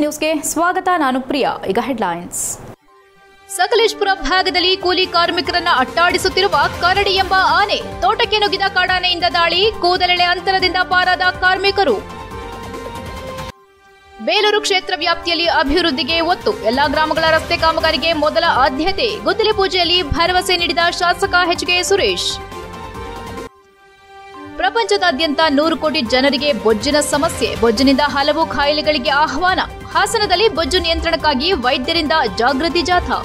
ನ್ಯೂಸ್ಗೆ ಸ್ವಾಗತ ನಾನು ಪ್ರಿಯಾ ಈಗ ಹೆಡ್ಲೈನ್ಸ್ ಸಕಲೇಶ್ಪುರ ಭಾಗದಲ್ಲಿ ಕೂಲಿ ಕಾರ್ಮಿಕರನ್ನ ಅಟ್ಟಾಡಿಸುತ್ತಿರುವ ಕರಡಿ ಎಂಬ ಆನೆ ತೋಟಕ್ಕೆ ನುಗ್ಗಿದ ಕಾಡಾನೆಯಿಂದ ದಾಳಿ ಕೂದಲೆಳೆ ಅಂತರದಿಂದ ಪಾರಾದ ಕಾರ್ಮಿಕರು ಬೇಲೂರು ಕ್ಷೇತ್ರ ವ್ಯಾಪ್ತಿಯಲ್ಲಿ ಅಭಿವೃದ್ಧಿಗೆ ಒತ್ತು ಎಲ್ಲಾ ಗ್ರಾಮಗಳ ರಸ್ತೆ ಕಾಮಗಾರಿಗೆ ಮೊದಲ ಆದ್ಯತೆ ಗುದ್ದಲಿ ಪೂಜೆಯಲ್ಲಿ ಭರವಸೆ ನೀಡಿದ ಶಾಸಕ ಎಚ್ಕೆ ಸುರೇಶ್ ಪ್ರಪಂಚದಾದ್ಯಂತ ನೂರು ಕೋಟಿ ಜನರಿಗೆ ಬೊಜ್ಜಿನ ಸಮಸ್ಯೆ ಬೊಜ್ಜಿನಿಂದ ಹಲವು ಕಾಯಿಲೆಗಳಿಗೆ ಆಹ್ವಾನ ಹಾಸನದಲ್ಲಿ ಬೊಜ್ಜು ನಿಯಂತ್ರಣಕ್ಕಾಗಿ ವೈದ್ಯರಿಂದ ಜಾಗೃತಿ ಜಾಥಾ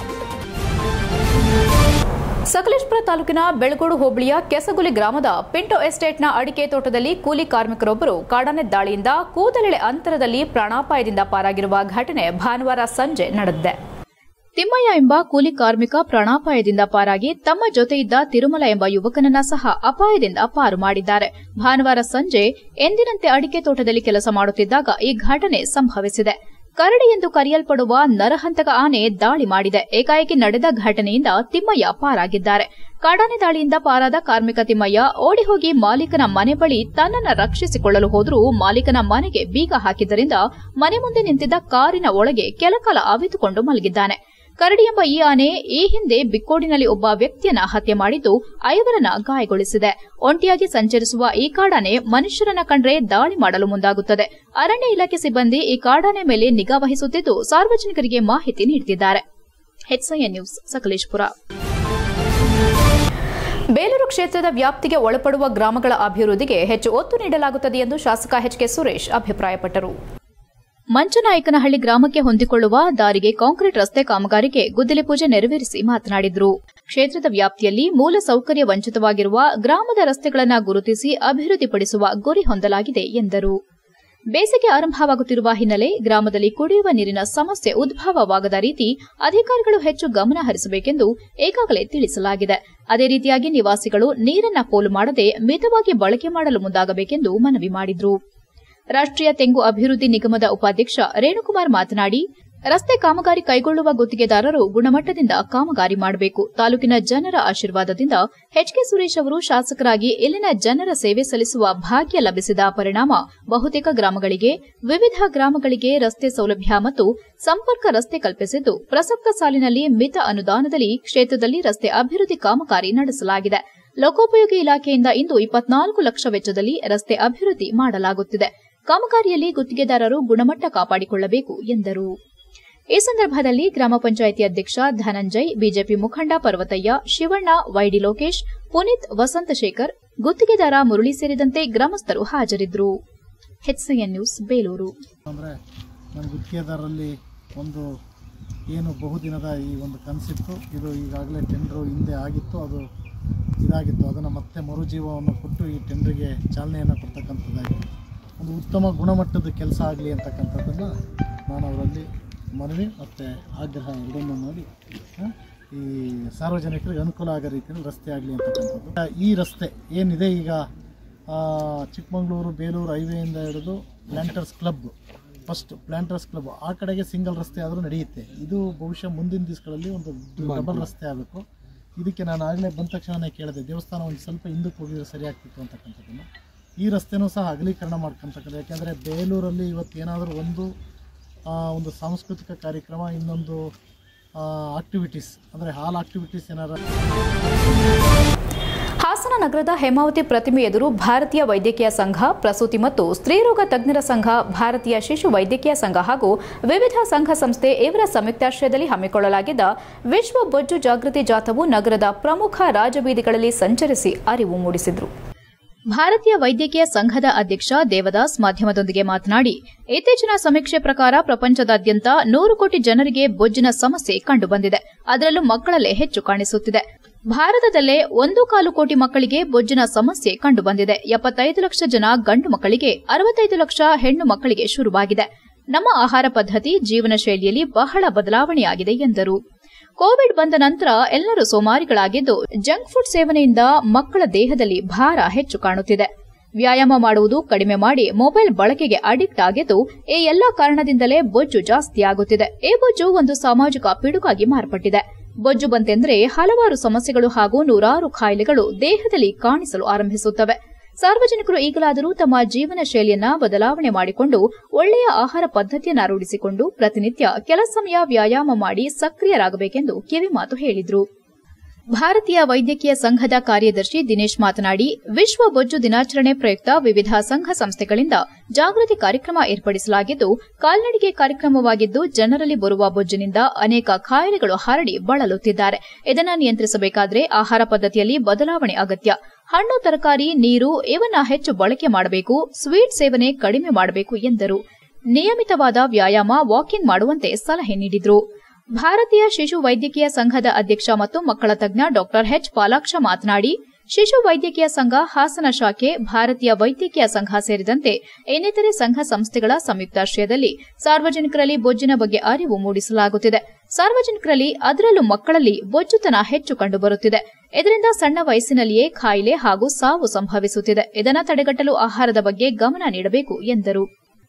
ಸಕಲೇಶ್ಪುರ ತಾಲೂಕಿನ ಬೆಳಗೋಡು ಹೋಬಳಿಯ ಕೆಸಗುಲಿ ಗ್ರಾಮದ ಪಿಂಟೋ ಎಸ್ಟೇಟ್ನ ಅಡಿಕೆ ತೋಟದಲ್ಲಿ ಕೂಲಿ ಕಾರ್ಮಿಕರೊಬ್ಬರು ಕಾಡಾನೆ ದಾಳಿಯಿಂದ ಕೂದಲೆಳೆ ಅಂತರದಲ್ಲಿ ಪ್ರಾಣಾಪಾಯದಿಂದ ಪಾರಾಗಿರುವ ಘಟನೆ ಭಾನುವಾರ ಸಂಜೆ ನಡೆದಿದೆ ತಿಮ್ಮಯ್ಯ ಎಂಬ ಕೂಲಿ ಕಾರ್ಮಿಕ ಪ್ರಾಣಾಪಾಯದಿಂದ ಪಾರಾಗಿ ತಮ್ಮ ಜೊತೆ ಇದ್ದ ತಿರುಮಲ ಎಂಬ ಯುವಕನನ್ನ ಸಹ ಅಪಾಯದಿಂದ ಪಾರು ಮಾಡಿದ್ದಾರೆ ಭಾನುವಾರ ಸಂಜೆ ಎಂದಿನಂತೆ ಅಡಿಕೆ ತೋಟದಲ್ಲಿ ಕೆಲಸ ಮಾಡುತ್ತಿದ್ದಾಗ ಈ ಘಟನೆ ಸಂಭವಿಸಿದೆ ಕರಡಿ ಎಂದು ಕರೆಯಲ್ಪಡುವ ನರಹಂತಕ ಆನೆ ದಾಳಿ ಮಾಡಿದೆ ಏಕಾಏಕಿ ನಡೆದ ಘಟನೆಯಿಂದ ತಿಮ್ಮಯ್ಯ ಪಾರಾಗಿದ್ದಾರೆ ಕಾಡಾನೆ ದಾಳಿಯಿಂದ ಪಾರಾದ ಕಾರ್ಮಿಕ ತಿಮ್ಮಯ್ಯ ಓಡಿ ಹೋಗಿ ಮಾಲೀಕನ ಮನೆ ಬಳಿ ತನ್ನನ್ನ ರಕ್ಷಿಸಿಕೊಳ್ಳಲು ಹೋದರೂ ಮಾಲೀಕನ ಮನೆಗೆ ಬೀಗ ಹಾಕಿದ್ದರಿಂದ ಮನೆ ಮುಂದೆ ನಿಂತಿದ್ದ ಕಾರಿನ ಒಳಗೆ ಕೆಲಕಾಲ ಅವಿತುಕೊಂಡು ಮಲಗಿದ್ದಾನೆ ಕರಡಿ ಎಂಬ ಈ ಆನೆ ಈ ಹಿಂದೆ ಬಿಕ್ಕೋಡಿನಲ್ಲಿ ಒಬ್ಬ ವ್ಯಕ್ತಿಯನ್ನ ಹತ್ಯೆ ಮಾಡಿದ್ದು ಐವರನ್ನ ಗಾಯಗೊಳಿಸಿದೆ ಒಂಟಿಯಾಗಿ ಸಂಚರಿಸುವ ಈ ಕಾಡಾನೆ ಮನುಷ್ಯರನ್ನ ಕಂಡ್ರೆ ದಾಳಿ ಮಾಡಲು ಮುಂದಾಗುತ್ತದೆ ಅರಣ್ಯ ಇಲಾಖೆ ಸಿಬ್ಬಂದಿ ಈ ಕಾಡಾನೆ ಮೇಲೆ ನಿಗಾ ವಹಿಸುತ್ತಿದ್ದು ಸಾರ್ವಜನಿಕರಿಗೆ ಮಾಹಿತಿ ನೀಡುತ್ತಿದ್ದಾರೆ ಹೆಚ್ಐಎನ್ ನ್ಯೂಸ್ ಸಕಲೇಶ್ಪುರ ಬೇಲೂರು ಕ್ಷೇತ್ರದ ವ್ಯಾಪ್ತಿಗೆ ಒಳಪಡುವ ಗ್ರಾಮಗಳ ಅಭಿವೃದ್ಧಿಗೆ ಹೆಚ್ಚು ಒತ್ತು ನೀಡಲಾಗುತ್ತದೆ ಎಂದು ಶಾಸಕ ಎಚ್ಕೆ ಸುರೇಶ್ ಅಭಿಪ್ರಾಯಪಟ್ಟರು ಮಂಚನಾಯಕನಹಳ್ಳಿ ಗ್ರಾಮಕ್ಕೆ ಹೊಂದಿಕೊಳ್ಳುವ ದಾರಿಗೆ ಕಾಂಕ್ರೀಟ್ ರಸ್ತೆ ಕಾಮಗಾರಿಗೆ ಗುದ್ದಲಿ ಪೂಜೆ ನೆರವೇರಿಸಿ ಮಾತನಾಡಿದರು ಕ್ಷೇತ್ರದ ವ್ಯಾಪ್ತಿಯಲ್ಲಿ ಮೂಲ ಸೌಕರ್ಯ ವಂಚಿತವಾಗಿರುವ ಗ್ರಾಮದ ರಸ್ತೆಗಳನ್ನು ಗುರುತಿಸಿ ಅಭಿವೃದ್ಧಿಪಡಿಸುವ ಗುರಿ ಹೊಂದಲಾಗಿದೆ ಎಂದರು ಬೇಸಿಗೆ ಆರಂಭವಾಗುತ್ತಿರುವ ಹಿನ್ನೆಲೆ ಗ್ರಾಮದಲ್ಲಿ ಕುಡಿಯುವ ನೀರಿನ ಸಮಸ್ಯೆ ಉದ್ಭವವಾಗದ ರೀತಿ ಅಧಿಕಾರಿಗಳು ಹೆಚ್ಚು ಗಮನ ಹರಿಸಬೇಕೆಂದು ಈಗಾಗಲೇ ತಿಳಿಸಲಾಗಿದೆ ಅದೇ ರೀತಿಯಾಗಿ ನಿವಾಸಿಗಳು ನೀರನ್ನ ಪೋಲು ಮಾಡದೆ ಮಿತವಾಗಿ ಬಳಕೆ ಮಾಡಲು ಮುಂದಾಗಬೇಕೆಂದು ಮನವಿ ಮಾಡಿದರು ರಾಷ್ಟ್ರೀಯ ತೆಂಗು ಅಭಿವೃದ್ಧಿ ನಿಗಮದ ಉಪಾಧ್ಯಕ್ಷ ರೇಣುಕುಮಾರ್ ಮಾತನಾಡಿ ರಸ್ತೆ ಕಾಮಗಾರಿ ಕೈಗೊಳ್ಳುವ ಗುತ್ತಿಗೆದಾರರು ಗುಣಮಟ್ಟದಿಂದ ಕಾಮಗಾರಿ ಮಾಡಬೇಕು ತಾಲೂಕಿನ ಜನರ ಆಶೀರ್ವಾದದಿಂದ ಎಚ್ಕೆ ಸುರೇಶ್ ಅವರು ಶಾಸಕರಾಗಿ ಇಲ್ಲಿನ ಜನರ ಸೇವೆ ಸಲ್ಲಿಸುವ ಭಾಗ್ಯ ಲಭಿಸಿದ ಪರಿಣಾಮ ಬಹುತೇಕ ಗ್ರಾಮಗಳಿಗೆ ವಿವಿಧ ಗ್ರಾಮಗಳಿಗೆ ರಸ್ತೆ ಸೌಲಭ್ಯ ಮತ್ತು ಸಂಪರ್ಕ ರಸ್ತೆ ಕಲ್ಪಿಸಿದ್ದು ಪ್ರಸಕ್ತ ಸಾಲಿನಲ್ಲಿ ಮಿತ ಅನುದಾನದಲ್ಲಿ ಕ್ಷೇತ್ರದಲ್ಲಿ ರಸ್ತೆ ಅಭಿವೃದ್ಧಿ ಕಾಮಗಾರಿ ನಡೆಸಲಾಗಿದೆ ಲೋಕೋಪಯೋಗಿ ಇಲಾಖೆಯಿಂದ ಇಂದು ಇಪ್ಪತ್ನಾಲ್ಕು ಲಕ್ಷ ವೆಚ್ಚದಲ್ಲಿ ರಸ್ತೆ ಅಭಿವೃದ್ಧಿ ಮಾಡಲಾಗುತ್ತಿದೆ ಕಾಮಗಾರಿಯಲ್ಲಿ ಗುತ್ತಿಗೆದಾರರು ಗುಣಮಟ್ಟ ಕಾಪಾಡಿಕೊಳ್ಳಬೇಕು ಎಂದರು ಈ ಸಂದರ್ಭದಲ್ಲಿ ಗ್ರಾಮ ಪಂಚಾಯಿತಿ ಅಧ್ಯಕ್ಷ ಧನಂಜಯ್ ಬಿಜೆಪಿ ಮುಖಂಡ ಪರ್ವತಯ್ಯ ಶಿವಣ್ಣ ವೈಡಿ ಲೋಕೇಶ್ ಪುನೀತ್ ವಸಂತಶೇಖರ್ ಗುತ್ತಿಗೆದಾರ ಮುರಳಿ ಸೇರಿದಂತೆ ಗ್ರಾಮಸ್ಥರು ಹಾಜರಿದ್ದರು ಹೆಚ್ಸಿಎನ್ ನ್ಯೂಸ್ ಬೇಲೂರು ಅಂದರೆ ನನ್ನ ಗುತ್ತಿಗೆದಾರರಲ್ಲಿ ಒಂದು ಏನು ಬಹುದಿನದ ಈ ಒಂದು ಕನಸಿತ್ತು ಇದು ಈಗಾಗಲೇ ಟೆಂಡ್ರು ಹಿಂದೆ ಆಗಿತ್ತು ಅದು ಇದಾಗಿತ್ತು ಅದನ್ನು ಮತ್ತೆ ಮರುಜೀವವನ್ನು ಕೊಟ್ಟು ಈ ಟೆಂಡ್ರಿಗೆ ಚಾಲನೆಯನ್ನು ಕೊಡ್ತಕ್ಕಂಥದ್ದಾಗಿದೆ ಒಂದು ಉತ್ತಮ ಗುಣಮಟ್ಟದ ಕೆಲಸ ಆಗಲಿ ಅಂತಕ್ಕಂಥದ್ದನ್ನು ನಾನು ಅವರಲ್ಲಿ ಮನವಿ ಮತ್ತು ಆಗ್ರಹ ಎರಡನ್ನೂ ಮಾಡಿ ಆ, ಈ ಸಾರ್ವಜನಿಕರಿಗೆ ಅನುಕೂಲ ಆಗೋ ರೀತಿಯಲ್ಲಿ ರಸ್ತೆ ಆಗಲಿ ಅಂತಕ್ಕಂಥದ್ದು ಆ, ಈ ರಸ್ತೆ ಏನಿದೆ ಈಗ ಆ, ಚಿಕ್ಕಮಗಳೂರು ಬೇಲೂರು ಹೈವೇಯಿಂದ ಹಿಡಿದು planters club first planters club ಆ ಕಡೆಗೆ ಸಿಂಗಲ್ ರಸ್ತೆ ಆದರೂ ನಡೆಯುತ್ತೆ ಇದು ಬಹುಶಃ ಮುಂದಿನ ದಿವಸಗಳಲ್ಲಿ ಒಂದು ಡಬಲ್ ರಸ್ತೆ ಆಗಬೇಕು ಇದಕ್ಕೆ ನಾನು ಆಗಲೇ ಬಂದ ತಕ್ಷಣನೇ ಕೇಳಿದೆ ದೇವಸ್ಥಾನ ಒಂದು ಸ್ವಲ್ಪ ಹಿಂದಕ್ಕೆ ಹೋಗಿದ್ರೆ ಸರಿ ಆಗ್ತಿತ್ತು ಅಂತಕ್ಕಂಥದ್ದನ್ನು ಈ ರಸ್ತೆನೂ ಸಹ ಅಗಲೀಕರಣ ಮಾಡ್ಕೊಂತಕ್ಕಂಥ ಯಾಕೆಂದರೆ ಬೇಲೂರಲ್ಲಿ ಇವತ್ತು ಏನಾದರೂ ಒಂದು ಆ, ಒಂದು ಸಾಂಸ್ಕೃತಿಕ ಕಾರ್ಯಕ್ರಮ ಇನ್ನೊಂದು ಆಕ್ಟಿವಿಟೀಸ್ ಅಂದರೆ ಹಾಲ್ ಆಕ್ಟಿವಿಟೀಸ್ ಏನಾದ್ರು ಹಾಸನ ನಗರದ ಹೇಮಾವತಿ ಪ್ರತಿಮೆ ಎದುರು ಭಾರತೀಯ ವೈದ್ಯಕೀಯ ಸಂಘ ಪ್ರಸೂತಿ ಮತ್ತು ಸ್ತ್ರೀರೋಗ ತಜ್ಞರ ಸಂಘ ಭಾರತೀಯ ಶಿಶು ವೈದ್ಯಕೀಯ ಸಂಘ ಹಾಗೂ ವಿವಿಧ ಸಂಘ ಸಂಸ್ಥೆ ಇವರ ಸಂಯುಕ್ತಾಶ್ರಯದಲ್ಲಿ ಹಮ್ಮಿಕೊಳ್ಳಲಾಗಿದ್ದ ವಿಶ್ವ ಬೊಜ್ಜು ಜಾಗೃತಿ ಜಾಥವು ನಗರದ ಪ್ರಮುಖ ರಾಜಬೀದಿಗಳಲ್ಲಿ ಸಂಚರಿಸಿ ಅರಿವು ಮೂಡಿಸಿದರು ಭಾರತೀಯ ವೈದ್ಯಕೀಯ ಸಂಘದ ಅಧ್ಯಕ್ಷ ದೇವದಾಸ್ ಮಾಧ್ಯಮದೊಂದಿಗೆ ಮಾತನಾಡಿ ಇತ್ತೀಚಿನ ಸಮೀಕ್ಷೆ ಪ್ರಕಾರ ಪ್ರಪಂಚದಾದ್ಯಂತ ನೂರು ಕೋಟಿ ಜನರಿಗೆ ಬೊಜ್ಜಿನ ಸಮಸ್ಯೆ ಕಂಡುಬಂದಿದೆ ಅದರಲ್ಲೂ ಮಕ್ಕಳಲ್ಲೇ ಹೆಚ್ಚು ಕಾಣಿಸುತ್ತಿದೆ ಭಾರತದಲ್ಲೇ ಒಂದು ಕಾಲು ಕೋಟಿ ಮಕ್ಕಳಿಗೆ ಬೊಜ್ಜಿನ ಸಮಸ್ಯೆ ಕಂಡುಬಂದಿದೆ ಎಪ್ಪತ್ತೈದು ಲಕ್ಷ ಜನ ಗಂಡು ಮಕ್ಕಳಿಗೆ ಅರವತ್ತೈದು ಲಕ್ಷ ಹೆಣ್ಣು ಮಕ್ಕಳಿಗೆ ಶುರುವಾಗಿದೆ ನಮ್ಮ ಆಹಾರ ಪದ್ಧತಿ ಜೀವನ ಶೈಲಿಯಲ್ಲಿ ಬಹಳ ಬದಲಾವಣೆಯಾಗಿದೆ ಎಂದರು ಕೋವಿಡ್ ಬಂದ ನಂತರ ಎಲ್ಲರೂ ಸೋಮಾರಿಗಳಾಗಿದ್ದು ಜಂಕ್ ಫುಡ್ ಸೇವನೆಯಿಂದ ಮಕ್ಕಳ ದೇಹದಲ್ಲಿ ಭಾರ ಹೆಚ್ಚು ಕಾಣುತ್ತಿದೆ ವ್ಯಾಯಾಮ ಮಾಡುವುದು ಕಡಿಮೆ ಮಾಡಿ ಮೊಬೈಲ್ ಬಳಕೆಗೆ ಅಡಿಕ್ಟ್ ಆಗಿದ್ದು ಈ ಎಲ್ಲಾ ಕಾರಣದಿಂದಲೇ ಬೊಜ್ಜು ಜಾಸ್ತಿಯಾಗುತ್ತಿದೆ ಈ ಬೊಜ್ಜು ಒಂದು ಸಾಮಾಜಿಕ ಪಿಡುಗಾಗಿ ಮಾರ್ಪಟ್ಟಿದೆ ಬೊಜ್ಜು ಬಂತೆಂದರೆ ಹಲವಾರು ಸಮಸ್ಯೆಗಳು ಹಾಗೂ ನೂರಾರು ಕಾಯಿಲೆಗಳು ದೇಹದಲ್ಲಿ ಕಾಣಿಸಲು ಆರಂಭಿಸುತ್ತವೆ ಸಾರ್ವಜನಿಕರು ಈಗಲಾದರೂ ತಮ್ಮ ಜೀವನ ಶೈಲಿಯನ್ನ ಬದಲಾವಣೆ ಮಾಡಿಕೊಂಡು ಒಳ್ಳೆಯ ಆಹಾರ ಪದ್ಧತಿಯನ್ನ ರೂಢಿಸಿಕೊಂಡು ಪ್ರತಿನಿತ್ಯ ಕೆಲ ಸಮಯ ವ್ಯಾಯಾಮ ಮಾಡಿ ಸಕ್ರಿಯರಾಗಬೇಕೆಂದು ಕಿವಿಮಾತು ಹೇಳಿದರು ಭಾರತೀಯ ವೈದ್ಯಕೀಯ ಸಂಘದ ಕಾರ್ಯದರ್ಶಿ ದಿನೇಶ್ ಮಾತನಾಡಿ ವಿಶ್ವ ಬೊಜ್ಜು ದಿನಾಚರಣೆ ಪ್ರಯುಕ್ತ ವಿವಿಧ ಸಂಘ ಸಂಸ್ಥೆಗಳಿಂದ ಜಾಗೃತಿ ಕಾರ್ಯಕ್ರಮ ಏರ್ಪಡಿಸಲಾಗಿದ್ದು ಕಾಲ್ನಡಿಗೆ ಕಾರ್ಯಕ್ರಮವಾಗಿದ್ದು ಜನರಲ್ಲಿ ಬರುವ ಬೊಜ್ಜಿನಿಂದ ಅನೇಕ ಕಾಯಿಲೆಗಳು ಹರಡಿ ಬಳಲುತ್ತಿದ್ದಾರೆ ಇದನ್ನು ನಿಯಂತ್ರಿಸಬೇಕಾದರೆ ಆಹಾರ ಪದ್ಧತಿಯಲ್ಲಿ ಬದಲಾವಣೆ ಅಗತ್ಯ ಹಣ್ಣು ತರಕಾರಿ ನೀರು ಇವನ್ನ ಹೆಚ್ಚು ಬಳಕೆ ಮಾಡಬೇಕು ಸ್ವೀಟ್ ಸೇವನೆ ಕಡಿಮೆ ಮಾಡಬೇಕು ಎಂದರು ನಿಯಮಿತವಾದ ವ್ಯಾಯಾಮ ವಾಕಿಂಗ್ ಮಾಡುವಂತೆ ಸಲಹೆ ನೀಡಿದರು ಭಾರತೀಯ ಶಿಶು ವೈದ್ಯಕೀಯ ಸಂಘದ ಅಧ್ಯಕ್ಷ ಮತ್ತು ಮಕ್ಕಳ ತಜ್ಞ ಡಾ ಎಚ್ ಪಾಲಾಕ್ಷ ಮಾತನಾಡಿ ಶಿಶು ವೈದ್ಯಕೀಯ ಸಂಘ ಹಾಸನ ಶಾಖೆ ಭಾರತೀಯ ವೈದ್ಯಕೀಯ ಸಂಘ ಸೇರಿದಂತೆ ಇನ್ನಿತರೆ ಸಂಘ ಸಂಸ್ಥೆಗಳ ಸಂಯುಕ್ತಾಶ್ರಯದಲ್ಲಿ ಸಾರ್ವಜನಿಕರಲ್ಲಿ ಬೊಜ್ಜಿನ ಬಗ್ಗೆ ಅರಿವು ಮೂಡಿಸಲಾಗುತ್ತಿದೆ ಸಾರ್ವಜನಿಕರಲ್ಲಿ ಅದರಲ್ಲೂ ಮಕ್ಕಳಲ್ಲಿ ಬೊಜ್ಜುತನ ಹೆಚ್ಚು ಕಂಡುಬರುತ್ತಿದೆ ಇದರಿಂದ ಸಣ್ಣ ವಯಸ್ಸಿನಲ್ಲಿಯೇ ಕಾಯಿಲೆ ಹಾಗೂ ಸಾವು ಸಂಭವಿಸುತ್ತಿದೆ ಇದನ್ನು ತಡೆಗಟ್ಟಲು ಆಹಾರದ ಬಗ್ಗೆ ಗಮನ ನೀಡಬೇಕು ಎಂದರು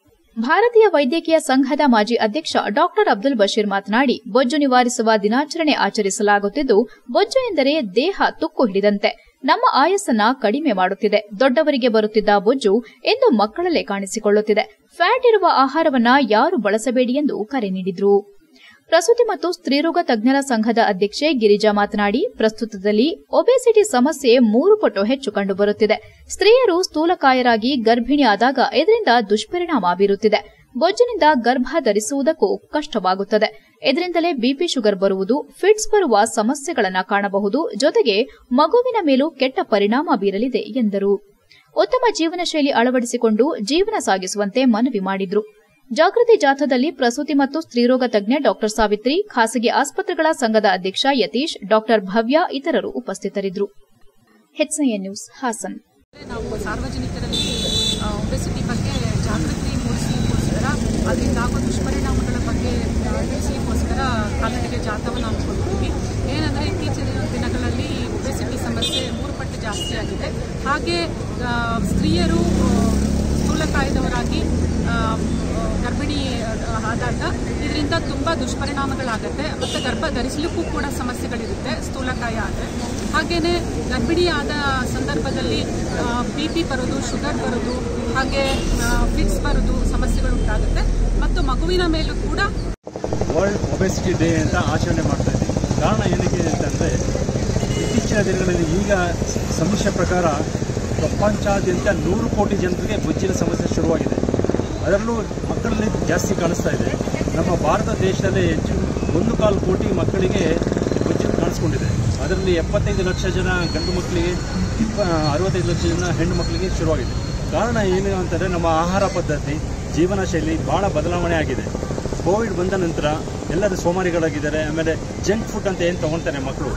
ಭಾರತೀಯ ವೈದ್ಯಕೀಯ ಸಂಘದ ಮಾಜಿ ಅಧ್ಯಕ್ಷ ಡಾಕ್ಟರ್ ಅಬ್ದುಲ್ ಬಶೀರ್ ಮಾತನಾಡಿ ಬೊಜ್ಜು ನಿವಾರಿಸುವ ದಿನಾಚರಣೆ ಆಚರಿಸಲಾಗುತ್ತಿದ್ದು ಬೊಜ್ಜು ಎಂದರೆ ದೇಹ ತುಕ್ಕು ಹಿಡಿದಂತೆ ನಮ್ಮ ಆಯಸ್ಸನ್ನ ಕಡಿಮೆ ಮಾಡುತ್ತಿದೆ ದೊಡ್ಡವರಿಗೆ ಬರುತ್ತಿದ್ದ ಬೊಜ್ಜು ಎಂದು ಮಕ್ಕಳಲ್ಲೇ ಕಾಣಿಸಿಕೊಳ್ಳುತ್ತಿದೆ ಫ್ಯಾಟ್ ಇರುವ ಆಹಾರವನ್ನ ಯಾರು ಬಳಸಬೇಡಿ ಎಂದು ಕರೆ ನೀಡಿದರು ಪ್ರಸೂತಿ ಮತ್ತು ಸ್ತ್ರೀರೋಗ ತಜ್ಞರ ಸಂಘದ ಅಧ್ಯಕ್ಷೆ ಗಿರಿಜಾ ಮಾತನಾಡಿ ಪ್ರಸ್ತುತದಲ್ಲಿ ಒಬೆಸಿಟಿ ಸಮಸ್ಯೆ ಮೂರು ಪಟ್ಟು ಹೆಚ್ಚು ಕಂಡುಬರುತ್ತಿದೆ ಸ್ತ್ರೀಯರು ಸ್ಥೂಲಕಾಯರಾಗಿ ಗರ್ಭಿಣಿ ಆದಾಗ ಇದರಿಂದ ದುಷ್ಪರಿಣಾಮ ಬೀರುತ್ತಿದೆ ಬೊಜ್ಜಿನಿಂದ ಗರ್ಭ ಧರಿಸುವುದಕ್ಕೂ ಕಷ್ಟವಾಗುತ್ತದೆ ಇದರಿಂದಲೇ ಬಿಪಿ ಶುಗರ್ ಬರುವುದು ಫಿಟ್ಸ್ ಬರುವ ಸಮಸ್ಯೆಗಳನ್ನು ಕಾಣಬಹುದು ಜೊತೆಗೆ ಮಗುವಿನ ಮೇಲೂ ಕೆಟ್ಟ ಪರಿಣಾಮ ಬೀರಲಿದೆ ಎಂದರು ಉತ್ತಮ ಜೀವನ ಶೈಲಿ ಅಳವಡಿಸಿಕೊಂಡು ಜೀವನ ಸಾಗಿಸುವಂತೆ ಮನವಿ ಮಾಡಿದ್ರು ಜಾಗೃತಿ ಜಾಥಾದಲ್ಲಿ ಪ್ರಸೂತಿ ಮತ್ತು ಸ್ತ್ರೀರೋಗ ತಜ್ಞೆ ಡಾ ಸಾವಿತ್ರಿ ಖಾಸಗಿ ಆಸ್ಪತ್ರೆಗಳ ಸಂಘದ ಅಧ್ಯಕ್ಷ ಯತೀಶ್ ಡಾ ಭವ್ಯ ಇತರರು ಉಪಸ್ಥಿತರಿದ್ದರು ಹೆಚ್ಐಎನ್ ನ್ಯೂಸ್ ಹಾಸನ್ ನಾವು ಸಾರ್ವಜನಿಕರಲ್ಲಿ ಒಬೆಸಿಟಿ ಬಗ್ಗೆ ಜಾಗೃತಿ ಮೂಡಿಸಲಿಕ್ಕೋಸ್ಕರ ಅದರಿಂದ ಆಗೋ ದುಷ್ಪರಿಣಾಮಗಳ ಬಗ್ಗೆ ಆ, ತಿಳಿಸಲಿಕ್ಕೋಸ್ಕರ ಕಾಲ್ನಡಿಗೆ ಜಾಥವನ್ನು ಹಮ್ಮಿಕೊಂಡಿದ್ದೀವಿ ಏನಂದರೆ ಇತ್ತೀಚಿನ ದಿನಗಳಲ್ಲಿ ಒಬೆಸಿಟಿ ಸಮಸ್ಯೆ ಮೂರು ಪಟ್ಟು ಜಾಸ್ತಿ ಆಗಿದೆ ಹಾಗೆ ಆ, ಸ್ತ್ರೀಯರು ಆ, ಸ್ಥೂಲಕಾಯದವರಾಗಿ ಆ, ಗರ್ಭಿಣಿ ಆ, ಆದಾಗ ಇದರಿಂದ ತುಂಬ ದುಷ್ಪರಿಣಾಮಗಳಾಗುತ್ತೆ ಮತ್ತು ಗರ್ಭ ಧರಿಸಲಿಕ್ಕೂ ಕೂಡ ಸಮಸ್ಯೆಗಳಿರುತ್ತೆ ಸ್ಥೂಲಕಾಯ ಆದರೆ ಹಾಗೆಯೇ ಗರ್ಭಿಣಿ ಆದ ಸಂದರ್ಭದಲ್ಲಿ ಬಿ ಪಿ ಬರೋದು ಶುಗರ್ ಬರೋದು ಹಾಗೆ ಫಿಕ್ಸ್ ಬರೋದು ಸಮಸ್ಯೆಗಳು ಉಂಟಾಗುತ್ತೆ ಮತ್ತು ಮಗುವಿನ ಮೇಲೂ ಕೂಡ ವರ್ಲ್ಡ್ ಒಬೆಸಿಟಿ ಡೇ ಅಂತ ಆಚರಣೆ ಮಾಡ್ತಾ ಇದ್ದೀವಿ ಕಾರಣ ಏನಕ್ಕೆ ಅಂತಂದರೆ ಇತ್ತೀಚಿನ ದಿನಗಳಲ್ಲಿ ಈಗ ಸಮೀಕ್ಷೆ ಪ್ರಕಾರ ಪ್ರಪಂಚಾದ್ಯಂತ ನೂರು ಕೋಟಿ ಜನರಿಗೆ ಬೊಜ್ಜಿನ ಸಮಸ್ಯೆ ಶುರುವಾಗಿದೆ ಅದರಲ್ಲೂ ಮಕ್ಕಳಲ್ಲಿ ಜಾಸ್ತಿ ಕಾಣಿಸ್ತಾ ಇದೆ ನಮ್ಮ ಭಾರತ ದೇಶದಲ್ಲಿ ಹೆಚ್ಚು ಒಂದು ಕಾಲು ಕೋಟಿ ಮಕ್ಕಳಿಗೆ ಬೊಜ್ಜು ಕಾಣಿಸ್ಕೊಂಡಿದೆ ಅದರಲ್ಲಿ ಎಪ್ಪತ್ತೈದು ಲಕ್ಷ ಜನ ಗಂಡು ಮಕ್ಕಳಿಗೆ ಇಪ್ಪ ಅರವತ್ತೈದು ಲಕ್ಷ ಜನ ಹೆಣ್ಣು ಮಕ್ಕಳಿಗೆ ಶುರುವಾಗಿದೆ ಕಾರಣ ಏನು ಅಂತಂದರೆ ನಮ್ಮ ಆಹಾರ ಪದ್ಧತಿ ಜೀವನ ಶೈಲಿ ಭಾಳ ಬದಲಾವಣೆ ಆಗಿದೆ ಕೋವಿಡ್ ಬಂದ ನಂತರ ಎಲ್ಲರೂ ಸೋಮಾರಿಗಳಾಗಿದ್ದಾರೆ ಆಮೇಲೆ ಜಂಕ್ ಫುಡ್ ಅಂತ ಏನು ತಗೊಳ್ತಾರೆ ಮಕ್ಕಳು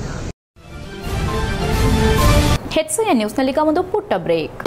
ಹೆಚ್ಐಎನ್ ನ್ಯೂಸ್ನಲ್ಲೀಗ ಒಂದು ಪುಟ್ಟ ಬ್ರೇಕ್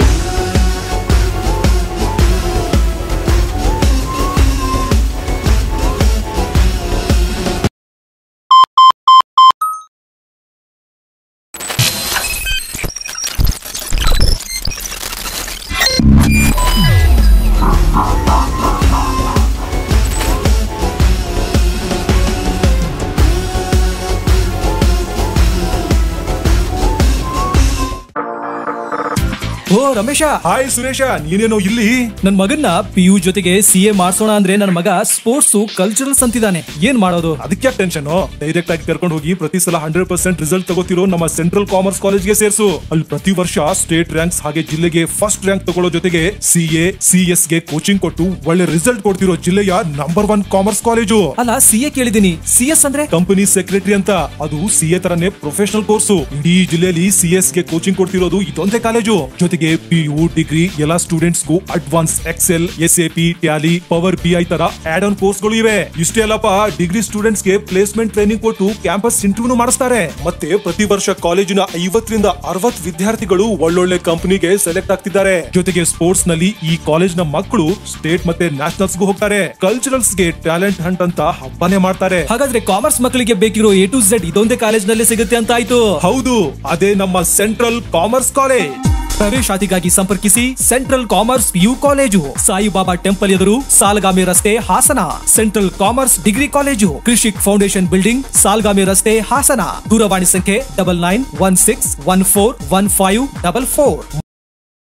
ಓ ರಮೇಶ ಹಾಯ್ ಸುರೇಶ ನೀನೇನೋ ಇಲ್ಲಿ ನನ್ ಮಗನ್ನ ಪಿ ಯು ಜೊತೆಗೆ ಸಿ ಎ ಮಾಡ್ಸೋಣ ಅಂದ್ರೆ ನನ್ನ ಮಗ ಸ್ಪೋರ್ಟ್ಸ್ ಕಲ್ಚರಲ್ಸ್ ಅಂತಿದ್ದಾನೆ ಏನ್ ಮಾಡೋದು ಅದಕ್ಕೆ ಟೆನ್ಷನ್ ಡೈರೆಕ್ಟ್ ಆಗಿ ಕರ್ಕೊಂಡು ಹೋಗಿ ಪ್ರತಿ ಸಲ ಹಂಡ್ರೆಡ್ ಪರ್ಸೆಂಟ್ ರಿಸಲ್ಟ್ ತಗೋತಿರೋ ನಮ್ಮ ಸೆಂಟ್ರಲ್ ಕಾಮರ್ಸ್ ಕಾಲೇಜ್ಗೆ ಸೇರಿಸು ಅಲ್ಲಿ ಪ್ರತಿ ವರ್ಷ ಸ್ಟೇಟ್ ರ್ಯಾಂಕ್ಸ್ ಹಾಗೆ ಜಿಲ್ಲೆಗೆ ಫಸ್ಟ್ ರ್ಯಾಂಕ್ ತಗೊಳ್ಳೋ ಜೊತೆಗೆ ಸಿ ಎ ಸಿ ಎಸ್ ಗೆ ಕೋಚಿಂಗ್ ಕೊಟ್ಟು ಒಳ್ಳೆ ರಿಸಲ್ಟ್ ಕೊಡ್ತಿರೋ ಜಿಲ್ಲೆಯ ನಂಬರ್ ಒನ್ ಕಾಮರ್ಸ್ ಕಾಲೇಜು ಅಲ್ಲ ಸಿ ಎ ಕೇಳಿದೀನಿ ಸಿ ಎಸ್ ಅಂದ್ರೆ ಕಂಪನಿ ಸೆಕ್ರೆಟರಿ ಅಂತ ಅದು ಸಿ ಎ ತರನೇ ಪ್ರೊಫೆಷನಲ್ ಕೋರ್ಸು ಇಡೀ ಜಿಲ್ಲೆಯಲ್ಲಿ ಸಿ ಎಸ್ ಗೆ ಕೋಚಿಂಗ್ ಕೊಡ್ತಿರೋದು ಇದೊಂದೇ ಕಾಲೇಜು ಜೊತೆಗೆ ಪಿ ಯು ಡಿಗ್ರಿ ಎಲ್ಲಾ ಸ್ಟೂಡೆಂಟ್ಸ್ ಗೂ advance excel S A P tally power B I ತರ ಆಡ್ ಆನ್ ಕೋರ್ಸ್ ಗಳು ಇವೆ ಇಷ್ಟೇ ಅಲ್ಲಪ್ಪ ಡಿಗ್ರಿ ಸ್ಟೂಡೆಂಟ್ಸ್ ಗೆ ಪ್ಲೇಸ್ಮೆಂಟ್ ಟ್ರೈನಿಂಗ್ ಕೊಟ್ಟು ಕ್ಯಾಂಪಸ್ ಇಂಟರ್ವ್ಯೂ ಮಾಡಿಸ್ತಾರೆ ಮತ್ತೆ ಪ್ರತಿ ವರ್ಷ ಕಾಲೇಜಿನ ಐವತ್ತರಿಂದ ಅರವತ್ ವಿದ್ಯಾರ್ಥಿಗಳು ಒಳ್ಳೊಳ್ಳೆ ಕಂಪನಿಗೆ ಸೆಲೆಕ್ಟ್ ಆಗ್ತಿದ್ದಾರೆ ಜೊತೆಗೆ ಸ್ಪೋರ್ಟ್ಸ್ ನಲ್ಲಿ ಈ ಕಾಲೇಜ್ ನ ಮಕ್ಕಳು ಸ್ಟೇಟ್ ಮತ್ತೆ ನ್ಯಾಷನಲ್ಸ್ ಗೂ ಹೋಗ್ತಾರೆ ಕಲ್ಚರಲ್ಸ್ ಗೆ ಟ್ಯಾಲೆಂಟ್ ಹಂಟ್ ಅಂತ ಹಬ್ಬನೇ ಮಾಡ್ತಾರೆ ಹಾಗಾದ್ರೆ ಕಾಮರ್ಸ್ ಮಕ್ಕಳಿಗೆ ಬೇಕಿರೋ ಎ ಟು ಝೆಡ್ ಇದೊಂದೇ ಕಾಲೇಜ್ ನಲ್ಲಿ ಸಿಗುತ್ತೆ ಅಂತ ಆಯ್ತು ಹೌದು ಅದೇ ನಮ್ಮ ಸೆಂಟ್ರಲ್ ಕಾಮರ್ಸ್ ಕಾಲೇಜ್ ಪ್ರವೇಶಾತಿಗಾಗಿ ಸಂಪರ್ಕಿಸಿ central commerce PU college Saibaba temple ಎದುರು ಸಾಲಗಾಮಿ ರಸ್ತೆ Hassan central commerce degree college Krishik foundation building Salgami ರಸ್ತೆ ಹಾಸನ ದೂರವಾಣಿ ಸಂಖ್ಯೆ double nine one six one four one five double four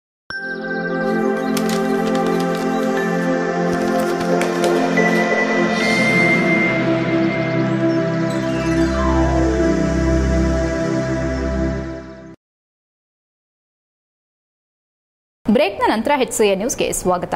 ಬ್ರೇಕ್ನ ನಂತರ ಹೆಚ್ಸಿಎ ನ್ಯೂಸ್ಗೆ ಸ್ವಾಗತ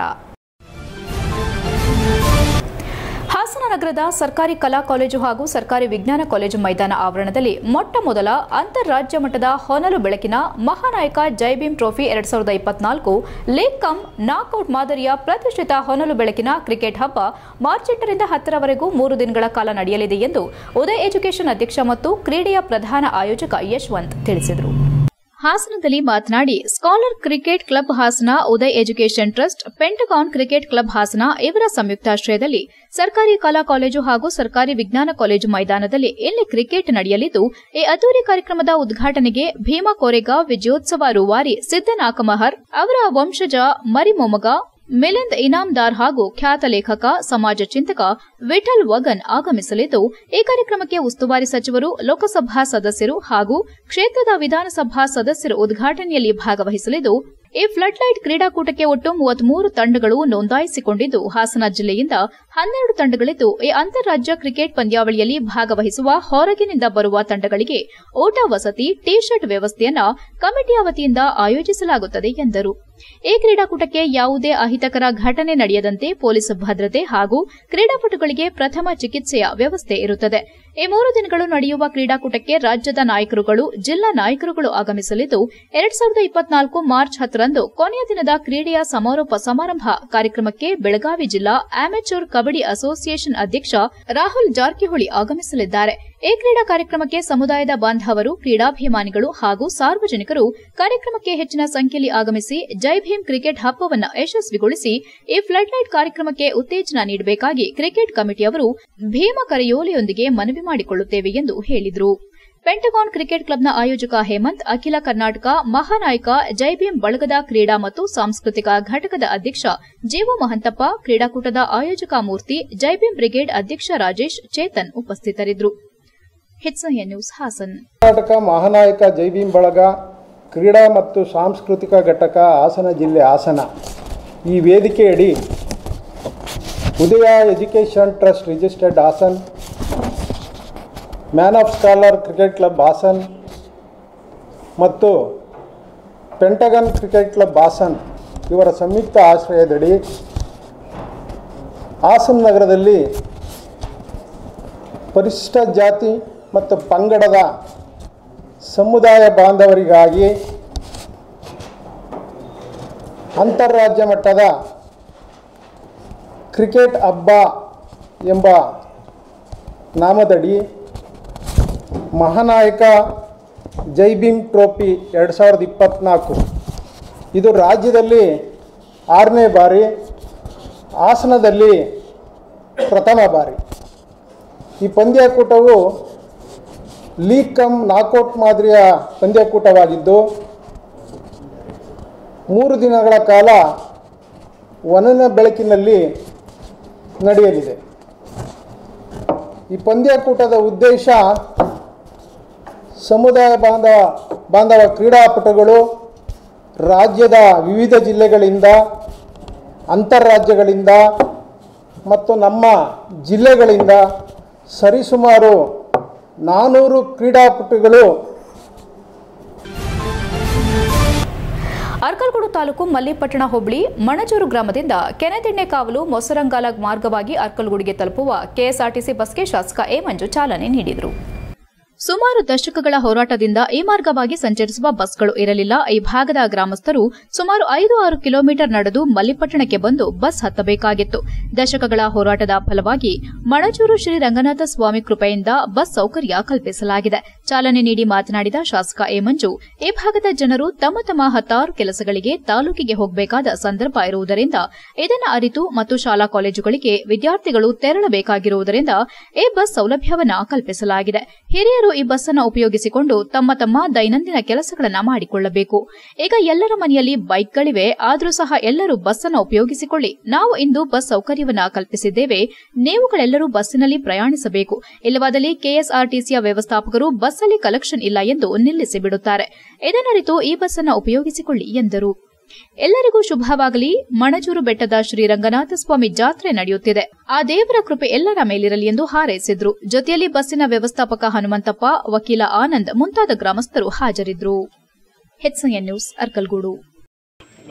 ಹಾಸನ ನಗರದ ಸರ್ಕಾರಿ ಕಲಾ ಕಾಲೇಜು ಹಾಗೂ ಸರ್ಕಾರಿ ವಿಜ್ಞಾನ ಕಾಲೇಜು ಮೈದಾನ ಆವರಣದಲ್ಲಿ ಮೊಟ್ಟ ಮೊದಲ ಅಂತಾರಾಜ್ಯ ಮಟ್ಟದ ಹೊನಲು ಬೆಳಕಿನ ಮಹಾನಾಯಕ ಜೈ ಭೀಮ್ ಟ್ರೋಫಿ ಎರಡ್ ಸಾವಿರದ ಇಪ್ಪತ್ನಾಲ್ಕು ಲೀಗ್ ಕಮ್ ನಾಕ್ಔಟ್ ಮಾದರಿಯ ಪ್ರತಿಷ್ಠಿತ ಹೊನಲು ಬೆಳಕಿನ ಕ್ರಿಕೆಟ್ ಹಬ್ಬ ಮಾರ್ಚ್ ಎಂಟರಿಂದ ಹತ್ತರವರೆಗೂ ಮೂರು ದಿನಗಳ ಕಾಲ ನಡೆಯಲಿದೆ ಎಂದು ಉದಯ್ ಎಜುಕೇಷನ್ ಅಧ್ಯಕ್ಷ ಮತ್ತು ಕ್ರೀಡೆಯ ಪ್ರಧಾನ ಆಯೋಜಕ ಯಶವಂತ್ ತಿಳಿಸಿದರು ಹಾಸನದಲ್ಲಿ ಮಾತನಾಡಿ scholar cricket club Hassan Uday education trust Pentagon cricket club Hassan ಇವರ ಸಂಯುಕ್ತಾಶ್ರಯದಲ್ಲಿ ಸರ್ಕಾರಿ ಕಲಾ ಕಾಲೇಜು ಹಾಗೂ ಸರ್ಕಾರಿ ವಿಜ್ಞಾನ ಕಾಲೇಜು ಮೈದಾನದಲ್ಲಿ ಇಲ್ಲಿ ಕ್ರಿಕೆಟ್ ನಡೆಯಲಿದ್ದು ಈ ಅದ್ದೂರಿ ಕಾರ್ಯಕ್ರಮದ ಉದ್ಘಾಟನೆಗೆ ಭೀಮಾ ಕೋರೆಗಾಂವ್ ವಿಜಯೋತ್ಸವ ರೂವಾರಿ ಸಿದ್ದನಾಕಮಹರ್ ಅವರ ವಂಶಜ ಮರಿಮೊಮ್ಮಗ ಮಿಲಿಂದ್ ಇನಾಮ್ದಾರ್ ಹಾಗೂ ಖ್ಯಾತ ಲೇಖಕ ಸಮಾಜ ಚಿಂತಕ ವಿಠಲ್ ವಗನ್ ಆಗಮಿಸಲಿದ್ದು ಈ ಕಾರ್ಯಕ್ರಮಕ್ಕೆ ಉಸ್ತುವಾರಿ ಸಚಿವರು ಲೋಕಸಭಾ ಸದಸ್ಯರು ಹಾಗೂ ಕ್ಷೇತ್ರದ ವಿಧಾನಸಭಾ ಸದಸ್ಯರು ಉದ್ಘಾಟನೆಯಲ್ಲಿ ಭಾಗವಹಿಸಲಿದ್ದು ಈ ಫ್ಲಡ್ ಲೈಟ್ ಕ್ರೀಡಾಕೂಟಕ್ಕೆ ಒಟ್ಟು ಮೂವತ್ಮೂರು ತಂಡಗಳು ನೋಂದಾಯಿಸಿಕೊಂಡಿದ್ದು ಹಾಸನ ಜಿಲ್ಲೆಯಿಂದ ಹನ್ನೆರಡು ತಂಡಗಳಿದ್ದು ಈ ಅಂತಾರಾಜ್ಯ ಕ್ರಿಕೆಟ್ ಪಂದ್ಯಾವಳಿಯಲ್ಲಿ ಭಾಗವಹಿಸುವ ಹೊರಗಿನಿಂದ ಬರುವ ತಂಡಗಳಿಗೆ ಊಟ ವಸತಿ ಟಿ ಶರ್ಟ್ ವ್ಯವಸ್ಥೆಯನ್ನ ಕಮಿಟಿಯ ವತಿಯಿಂದ ಆಯೋಜಿಸಲಾಗುತ್ತದೆ ಎಂದರು ಈ ಕ್ರೀಡಾಕೂಟಕ್ಕೆ ಯಾವುದೇ ಅಹಿತಕರ ಘಟನೆ ನಡೆಯದಂತೆ ಪೊಲೀಸ್ ಭದ್ರತೆ ಹಾಗೂ ಕ್ರೀಡಾಪಟುಗಳಿಗೆ ಪ್ರಥಮ ಚಿಕಿತ್ಸೆಯ ವ್ಯವಸ್ಥೆ ಇರುತ್ತದೆ ಈ ಮೂರು ದಿನಗಳು ನಡೆಯುವ ಕ್ರೀಡಾಕೂಟಕ್ಕೆ ರಾಜ್ಯದ ನಾಯಕರುಗಳು ಜಿಲ್ಲಾ ನಾಯಕರುಗಳು ಆಗಮಿಸಲಿದ್ದು ಎರಡ್ ಸಾವಿರದ ಇಪ್ಪತ್ನಾಲ್ಕು ಮಾರ್ಚ್ ಹತ್ತರಂದು ಕೊನೆಯ ದಿನದ ಕ್ರೀಡೆಯ ಸಮಾರೋಪ ಸಮಾರಂಭ ಕಾರ್ಯಕ್ರಮಕ್ಕೆ ಬೆಳಗಾವಿ ಜಿಲ್ಲಾ ಅಮೆಚೂರ್ ಕಬಡ್ಡಿ ಅಸೋಸಿಯೇಷನ್ ಅಧ್ಯಕ್ಷ ರಾಹುಲ್ ಜಾರಕಿಹೊಳಿ ಆಗಮಿಸಲಿದ್ದಾರೆ ಈ ಕ್ರೀಡಾ ಕಾರ್ಯಕ್ರಮಕ್ಕೆ ಸಮುದಾಯದ ಬಾಂಧವರು ಕ್ರೀಡಾಭಿಮಾನಿಗಳು ಹಾಗೂ ಸಾರ್ವಜನಿಕರು ಕಾರ್ಯಕ್ರಮಕ್ಕೆ ಹೆಚ್ಚಿನ ಸಂಖ್ಯೆಯಲ್ಲಿ ಆಗಮಿಸಿ ಜೈ ಭೀಮ್ ಕ್ರಿಕೆಟ್ ಹಬ್ಬವನ್ನು ಯಶಸ್ವಿಗೊಳಿಸಿ ಈ ಫ್ಲಡ್ ಲೈಟ್ ಕಾರ್ಯಕ್ರಮಕ್ಕೆ ಉತ್ತೇಜನ ನೀಡಬೇಕಾಗಿ ಕ್ರಿಕೆಟ್ ಕಮಿಟಿಯವರು ಭೀಮ ಕರೆಯೋಲೆಯೊಂದಿಗೆ ಮನವಿ ಮಾಡಿಕೊಳ್ಳುತ್ತೇವೆ ಎಂದು ಹೇಳಿದರು ಪೆಂಟಗಾನ್ ಕ್ರಿಕೆಟ್ ಕ್ಲಬ್ನ ಆಯೋಜಕ ಹೇಮಂತ್ ಅಖಿಲ ಕರ್ನಾಟಕ ಮಹಾನಾಯಕ ಜೈ ಭೀಮ್ ಬಳಗದ ಕ್ರೀಡಾ ಮತ್ತು ಸಾಂಸ್ಕೃತಿಕ ಘಟಕದ ಅಧ್ಯಕ್ಷ ಜೀವ ಮಹಂತಪ್ಪ ಕ್ರೀಡಾಕೂಟದ ಆಯೋಜಕ ಮೂರ್ತಿ ಜೈ ಭೀಮ್ ಬ್ರಿಗೇಡ್ ಅಧ್ಯಕ್ಷ ರಾಜೇಶ್ ಚೇತನ್ ಉಪಸ್ಥಿತರಿದ್ದರು ಹೆಚ್ಐಎ ನ್ಯೂಸ್ ಹಾಸನ್ ಕರ್ನಾಟಕ ಮಹಾನಾಯಕ ಜೈಭೀಮ್ ಬಳಗ ಕ್ರೀಡಾ ಮತ್ತು ಸಾಂಸ್ಕೃತಿಕ ಘಟಕ ಹಾಸನ ಜಿಲ್ಲೆ ಹಾಸನ ಈ ವೇದಿಕೆಯಡಿ Udaya education trust registered Hassan man of scholar cricket club Hassan ಮತ್ತು ಪೆಂಟಗನ್ ಕ್ರಿಕೆಟ್ ಕ್ಲಬ್ ಹಾಸನ್ ಇವರ ಸಂಯುಕ್ತ ಆಶ್ರಯದಡಿ ಹಾಸನ ನಗರದಲ್ಲಿ ಪರಿಶಿಷ್ಟ ಜಾತಿ ಮತ್ತು ಪಂಗಡದ ಸಮುದಾಯ ಬಾಂಧವರಿಗಾಗಿ ಅಂತಾರಾಜ್ಯ ಮಟ್ಟದ ಕ್ರಿಕೆಟ್ ಹಬ್ಬ ಎಂಬ ನಾಮದಡಿ ಮಹಾನಾಯಕ ಜೈ ಭೀಮ್ ಟ್ರೋಫಿ ಎರಡು ಸಾವಿರದ ಇಪ್ಪತ್ತ್ನಾಲ್ಕು ಇದು ರಾಜ್ಯದಲ್ಲಿ ಆರನೇ ಬಾರಿ ಹಾಸನದಲ್ಲಿ ಪ್ರಥಮ ಬಾರಿ ಈ ಪಂದ್ಯಾಕೂಟವು ಲೀಗ್ ಕಮ್ ನಾಕೌಟ್ ಮಾದರಿಯ ಪಂದ್ಯಾಕೂಟವಾಗಿದ್ದು ಮೂರು ದಿನಗಳ ಕಾಲ ವನನ ಬೆಳಕಿನಲ್ಲಿ ನಡೆಯಲಿದೆ ಈ ಪಂದ್ಯಾಕೂಟದ ಉದ್ದೇಶ ಸಮುದಾಯ ಬಾಂಧವ ಬಾಂಧವ ಕ್ರೀಡಾಪಟುಗಳು ರಾಜ್ಯದ ವಿವಿಧ ಜಿಲ್ಲೆಗಳಿಂದ ಅಂತಾರಾಜ್ಯಗಳಿಂದ ಮತ್ತು ನಮ್ಮ ಜಿಲ್ಲೆಗಳಿಂದ ಸರಿಸುಮಾರು ನಾನ್ನೂರು ಕ್ರೀಡಾಪಟುಗಳು ಅರ್ಕಲ್ಗೂಡು ತಾಲೂಕು ಮಲ್ಲಿಪಟ್ಟಣ ಹೋಬಳಿ ಮಣಜೂರು ಗ್ರಾಮದಿಂದ ಕೆನೆದಿಣ್ಣೆ ಕಾವಲು ಮೊಸರಂಗಾಲ ಮಾರ್ಗವಾಗಿ ಅರ್ಕಲ್ಗೂಡಿಗೆ ತಲುಪುವ ಕೆಎಸ್ಆರ್ಟಿಸಿ ಬಸ್ಗೆ ಶಾಸಕ ಎ ಮಂಜು ಚಾಲನೆ ನೀಡಿದರು ಸುಮಾರು ದಶಕಗಳ ಹೋರಾಟದಿಂದ ಈ ಮಾರ್ಗವಾಗಿ ಸಂಚರಿಸುವ ಬಸ್ಗಳು ಇರಲಿಲ್ಲ ಈ ಭಾಗದ ಗ್ರಾಮಸ್ಥರು ಸುಮಾರು ಐದು ಆರು ಕಿಲೋಮೀಟರ್ ನಡೆದು ಮಲ್ಲಿಪಟ್ಟಣಕ್ಕೆ ಬಂದು ಬಸ್ ಹತ್ತಬೇಕಾಗಿತ್ತು ದಶಕಗಳ ಹೋರಾಟದ ಫಲವಾಗಿ ಮಣಜೂರು ಶ್ರೀ ರಂಗನಾಥ ಸ್ವಾಮಿ ಕೃಪೆಯಿಂದ ಬಸ್ ಸೌಕರ್ಯ ಕಲ್ಪಿಸಲಾಗಿದೆ ಚಾಲನೆ ನೀಡಿ ಮಾತನಾಡಿದ ಶಾಸಕ ಎ ಮಂಜು ಈ ಭಾಗದ ಜನರು ತಮ್ಮ ತಮ್ಮ ಹತ್ತಾರು ಕೆಲಸಗಳಿಗೆ ತಾಲೂಕಿಗೆ ಹೋಗಬೇಕಾದ ಸಂದರ್ಭ ಇರುವುದರಿಂದ ಇದನ್ನು ಅರಿತು ಮತ್ತು ಶಾಲಾ ಕಾಲೇಜುಗಳಿಗೆ ವಿದ್ಯಾರ್ಥಿಗಳು ತೆರಳಬೇಕಾಗಿರುವುದರಿಂದ ಈ ಬಸ್ ಸೌಲಭ್ಯವನ್ನ ಕಲ್ಪಿಸಲಾಗಿದೆ ಹಿರಿಯರು ಈ ಬಸ್ ಅನ್ನು ಉಪಯೋಗಿಸಿಕೊಂಡು ತಮ್ಮ ತಮ್ಮ ದೈನಂದಿನ ಕೆಲಸಗಳನ್ನ ಮಾಡಿಕೊಳ್ಳಬೇಕು ಈಗ ಎಲ್ಲರ ಮನೆಯಲ್ಲಿ ಬೈಕ್ಗಳಿವೆ ಆದರೂ ಸಹ ಎಲ್ಲರೂ ಬಸ್ ಅನ್ನು ಉಪಯೋಗಿಸಿಕೊಳ್ಳಿ ನಾವು ಇಂದು ಬಸ್ ಸೌಕರ್ಯವನ್ನ ಕಲ್ಪಿಸಿದ್ದೇವೆ ನೀವುಗಳೆಲ್ಲರೂ ಬಸ್ಸಿನಲ್ಲಿ ಪ್ರಯಾಣಿಸಬೇಕು ಇಲ್ಲವಾದಲ್ಲಿ ಕೆಎಸ್ಆರ್ಟಿಸಿಯ ವ್ಯವಸ್ಥಾಪಕರು ಬಸ್ ಅಲ್ಲಿ ಕಲೆಕ್ಷನ್ ಇಲ್ಲ ಎಂದು ನಿಲ್ಲಿಸಿ ಬಿಡುತ್ತಾರೆ ಇದನ್ನರಿತು ಈ ಬಸ್ ಅನ್ನು ಉಪಯೋಗಿಸಿಕೊಳ್ಳಿ ಎಂದರು ಎಲ್ಲರಿಗೂ ಶುಭವಾಗಲಿ ಮಣಜೂರು ಬೆಟ್ಟದ ಶ್ರೀ ರಂಗನಾಥ ಸ್ವಾಮಿ ಜಾತ್ರೆ ನಡೆಯುತ್ತಿದೆ ಆ ದೇವರ ಕೃಪೆ ಎಲ್ಲರ ಮೇಲಿರಲಿ ಎಂದು ಹಾರೈಸಿದ್ರು ಜೊತೆಯಲ್ಲಿ ಬಸ್ಸಿನ ವ್ಯವಸ್ಥಾಪಕ ಹನುಮಂತಪ್ಪ ವಕೀಲ ಆನಂದ್ ಮುಂತಾದ ಗ್ರಾಮಸ್ಥರು ಹಾಜರಿದ್ದರು ಹೆಚ್ಎನ್ ನ್ಯೂಸ್ ಅರ್ಕಲ್ಗೂಡು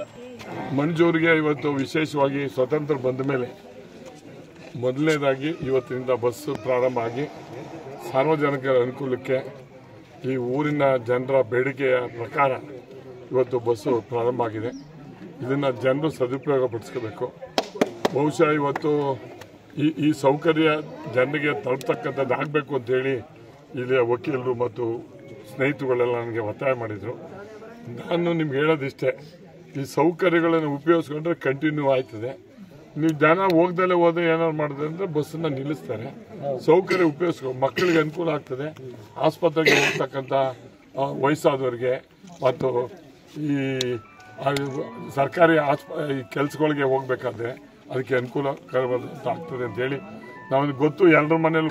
ಮಂಜೂರಿಗೆ ಇವತ್ತು ವಿಶೇಷವಾಗಿ ಸ್ವತಂತ್ರ ಬಂದ ಮೇಲೆ ಮೊದಲನೇದಾಗಿ ಇವತ್ತಿನಿಂದ ಬಸ್ಸು ಪ್ರಾರಂಭ ಆಗಿ ಸಾರ್ವಜನಿಕರ ಅನುಕೂಲಕ್ಕೆ ಈ ಊರಿನ ಜನರ ಬೇಡಿಕೆಯ ಪ್ರಕಾರ ಇವತ್ತು ಬಸ್ಸು ಪ್ರಾರಂಭ ಆಗಿದೆ ಇದನ್ನು ಜನರು ಸದುಪಯೋಗ ಪಡಿಸ್ಕೋಬೇಕು ಬಹುಶಃ ಇವತ್ತು ಈ ಈ ಸೌಕರ್ಯ ಜನರಿಗೆ ತಲುಪ್ತಕ್ಕಂಥದ್ದು ಆಗಬೇಕು ಅಂತೇಳಿ ಇಲ್ಲಿಯ ವಕೀಲರು ಮತ್ತು ಸ್ನೇಹಿತರುಗಳೆಲ್ಲ ನನಗೆ ಒತ್ತಾಯ ಮಾಡಿದರು ನಾನು ನಿಮ್ಗೆ ಹೇಳೋದಿಷ್ಟೇ ಈ ಸೌಕರ್ಯಗಳನ್ನು ಉಪಯೋಗಿಸ್ಕೊಂಡ್ರೆ ಕಂಟಿನ್ಯೂ ಆಯ್ತದೆ ನೀವು ಜನ ಹೋಗ್ದಲ್ಲೇ ಹೋದ್ರೆ ಏನಾದ್ರು ಮಾಡಿದ್ರೆ ಅಂದ್ರೆ ಬಸ್ಸನ್ನ ನಿಲ್ಲಿಸ್ತಾರೆ ಸೌಕರ್ಯ ಉಪಯೋಗಿಸ್ಕೊ ಮಕ್ಕಳಿಗೆ ಅನುಕೂಲ ಆಗ್ತದೆ ಆಸ್ಪತ್ರೆಗೆ ಹೋಗ್ತಕ್ಕಂಥ ಆ, ವಯಸ್ಸಾದವರಿಗೆ ಮತ್ತು ಈ ಆ, ಸರ್ಕಾರಿ ಆಸ್ಪ ಈ ಕೆಲಸಗಳಿಗೆ ಹೋಗ್ಬೇಕಾದ್ರೆ ಅದಕ್ಕೆ ಅನುಕೂಲಕರವಾದಂತ ಆಗ್ತದೆ ಅಂತೇಳಿ ನಾವು ಗೊತ್ತು ಎಲ್ಲರ ಮನೇಲಿ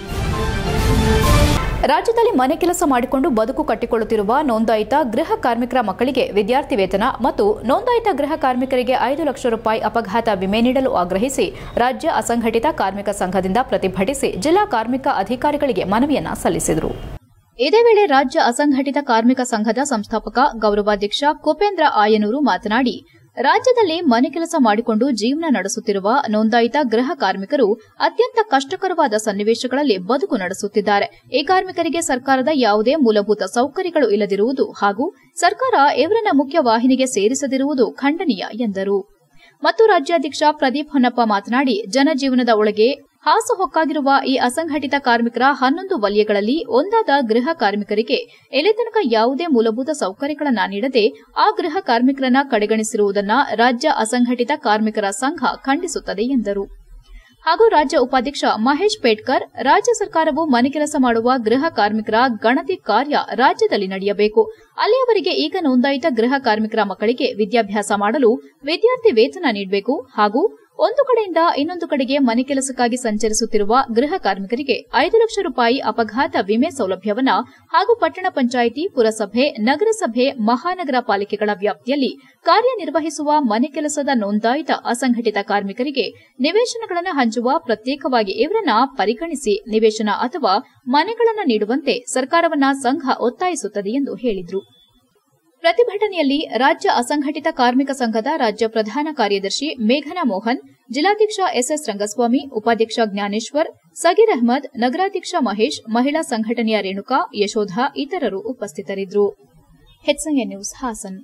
ರಾಜ್ಯದಲ್ಲಿ ಮನೆ ಕೆಲಸ ಮಾಡಿಕೊಂಡು ಬದುಕು ಕಟ್ಟಿಕೊಳ್ಳುತ್ತಿರುವ ನೋಂದಾಯಿತ ಗೃಹ ಕಾರ್ಮಿಕರ ಮಕ್ಕಳಿಗೆ ವಿದ್ಯಾರ್ಥಿ ವೇತನ ಮತ್ತು ನೋಂದಾಯಿತ ಗೃಹ ಕಾರ್ಮಿಕರಿಗೆ ಐದು ಲಕ್ಷ ರೂಪಾಯಿ ಅಪಘಾತ ವಿಮೆ ನೀಡಲು ಆಗ್ರಹಿಸಿ ರಾಜ್ಯ ಅಸಂಘಟಿತ ಕಾರ್ಮಿಕ ಸಂಘದಿಂದ ಪ್ರತಿಭಟಿಸಿ ಜಿಲ್ಲಾ ಕಾರ್ಮಿಕ ಅಧಿಕಾರಿಗಳಿಗೆ ಮನವಿಯನ್ನ ಸಲ್ಲಿಸಿದರು ಇದೇ ವೇಳೆ ರಾಜ್ಯ ಅಸಂಘಟಿತ ಕಾರ್ಮಿಕ ಸಂಘದ ಸಂಸ್ಥಾಪಕ ಗೌರವಾಧ್ಯಕ್ಷ ಕುಪೇಂದ್ರ ಆಯನೂರು ಮಾತನಾಡಿ ರಾಜ್ಯದಲ್ಲಿ ಮನೆ ಕೆಲಸ ಮಾಡಿಕೊಂಡು ಜೀವನ ನಡೆಸುತ್ತಿರುವ ನೋಂದಾಯಿತ ಗೃಹ ಕಾರ್ಮಿಕರು ಅತ್ಯಂತ ಕಷ್ಟಕರವಾದ ಸನ್ನಿವೇಶಗಳಲ್ಲಿ ಬದುಕು ನಡೆಸುತ್ತಿದ್ದಾರೆ ಈ ಕಾರ್ಮಿಕರಿಗೆ ಸರ್ಕಾರದ ಯಾವುದೇ ಮೂಲಭೂತ ಸೌಕರ್ಯಗಳು ಇಲ್ಲದಿರುವುದು ಹಾಗೂ ಸರ್ಕಾರ ಇವರನ್ನ ಮುಖ್ಯ ವಾಹಿನಿಗೆ ಸೇರಿಸದಿರುವುದು ಖಂಡನೀಯ ಎಂದರು ಮತ್ತು ರಾಜ್ಯಾಧ್ಯಕ್ಷ ಪ್ರದೀಪ್ ಹೊನ್ನಪ್ಪ ಮಾತನಾಡಿ ಜನಜೀವನದ ಒಳಗೆ ಹಾಸುಹೊಕ್ಕಾಗಿರುವ ಈ ಅಸಂಘಟಿತ ಕಾರ್ಮಿಕರ ಹನ್ನೊಂದು ವಲಯಗಳಲ್ಲಿ ಒಂದಾದ ಗೃಹ ಕಾರ್ಮಿಕರಿಗೆ ಎಲೆ ತನಕ ಯಾವುದೇ ಮೂಲಭೂತ ಸೌಕರ್ಯಗಳನ್ನ ನೀಡದೆ ಆ ಗೃಹ ಕಾರ್ಮಿಕರನ್ನ ಕಡೆಗಣಿಸಿರುವುದನ್ನ ರಾಜ್ಯ ಅಸಂಘಟಿತ ಕಾರ್ಮಿಕರ ಸಂಘ ಖಂಡಿಸುತ್ತದೆ ಎಂದರು ಹಾಗೂ ರಾಜ್ಯ ಉಪಾಧ್ಯಕ್ಷ ಮಹೇಶ್ ಪೇಟ್ಕರ್ ರಾಜ್ಯ ಸರ್ಕಾರವು ಮನೆ ಕೆಲಸ ಮಾಡುವ ಗೃಹ ಕಾರ್ಮಿಕರ ಗಣತಿ ಕಾರ್ಯ ರಾಜ್ಯದಲ್ಲಿ ನಡೆಯಬೇಕು ಅಲ್ಲಿಯವರೆಗೆ ಈಗ ನೋಂದಾಯಿತ ಗೃಹ ಕಾರ್ಮಿಕರ ಮಕ್ಕಳಿಗೆ ವಿದ್ಯಾಭ್ಯಾಸ ಮಾಡಲು ವಿದ್ಯಾರ್ಥಿ ವೇತನ ನೀಡಬೇಕು ಹಾಗೂ ಒಂದು ಕಡೆಯಿಂದ ಇನ್ನೊಂದು ಕಡೆಗೆ ಮನೆ ಕೆಲಸಕ್ಕಾಗಿ ಸಂಚರಿಸುತ್ತಿರುವ ಗೃಹ ಕಾರ್ಮಿಕರಿಗೆ ಐದು ಲಕ್ಷ ರೂಪಾಯಿ ಅಪಘಾತ ವಿಮೆ ಸೌಲಭ್ಯವನ್ನ ಹಾಗೂ ಪಟ್ಟಣ ಪಂಚಾಯಿತಿ ಪುರಸಭೆ ನಗರಸಭೆ ಮಹಾನಗರ ಪಾಲಿಕೆಗಳ ವ್ಯಾಪ್ತಿಯಲ್ಲಿ ಕಾರ್ಯನಿರ್ವಹಿಸುವ ಮನೆ ಕೆಲಸದ ನೋಂದಾಯಿತ ಅಸಂಘಟಿತ ಕಾರ್ಮಿಕರಿಗೆ ನಿವೇಶನಗಳನ್ನು ಹಂಚುವ ಪ್ರತ್ಯೇಕವಾಗಿ ಇವರನ್ನ ಪರಿಗಣಿಸಿ ನಿವೇಶನ ಅಥವಾ ಮನೆಗಳನ್ನು ನೀಡುವಂತೆ ಸರ್ಕಾರವನ್ನ ಸಂಘ ಒತ್ತಾಯಿಸುತ್ತದೆ ಎಂದು ಹೇಳಿದರು ಪ್ರತಿಭಟನೆಯಲ್ಲಿ ರಾಜ್ಯ ಅಸಂಘಟಿತ ಕಾರ್ಮಿಕ ಸಂಘದ ರಾಜ್ಯ ಪ್ರಧಾನ ಕಾರ್ಯದರ್ಶಿ ಮೇಘನಾ ಮೋಹನ್ ಜಿಲ್ಲಾಧ್ಯಕ್ಷ ಎಸ್ಎಸ್ ರಂಗಸ್ವಾಮಿ ಉಪಾಧ್ಯಕ್ಷ ಜ್ಞಾನೇಶ್ವರ್ ಸಗೀರ್ ಅಹ್ಮದ್ ನಗರಾಧ್ಯಕ್ಷ ಮಹೇಶ್ ಮಹಿಳಾ ಸಂಘಟನೆಯ ರೇಣುಕಾ ಯಶೋಧ ಇತರರು ಉಪಸ್ಥಿತರಿದ್ದರು ಹೆಚ್ಐಎನ್ ನ್ಯೂಸ್ ಹಾಸನ್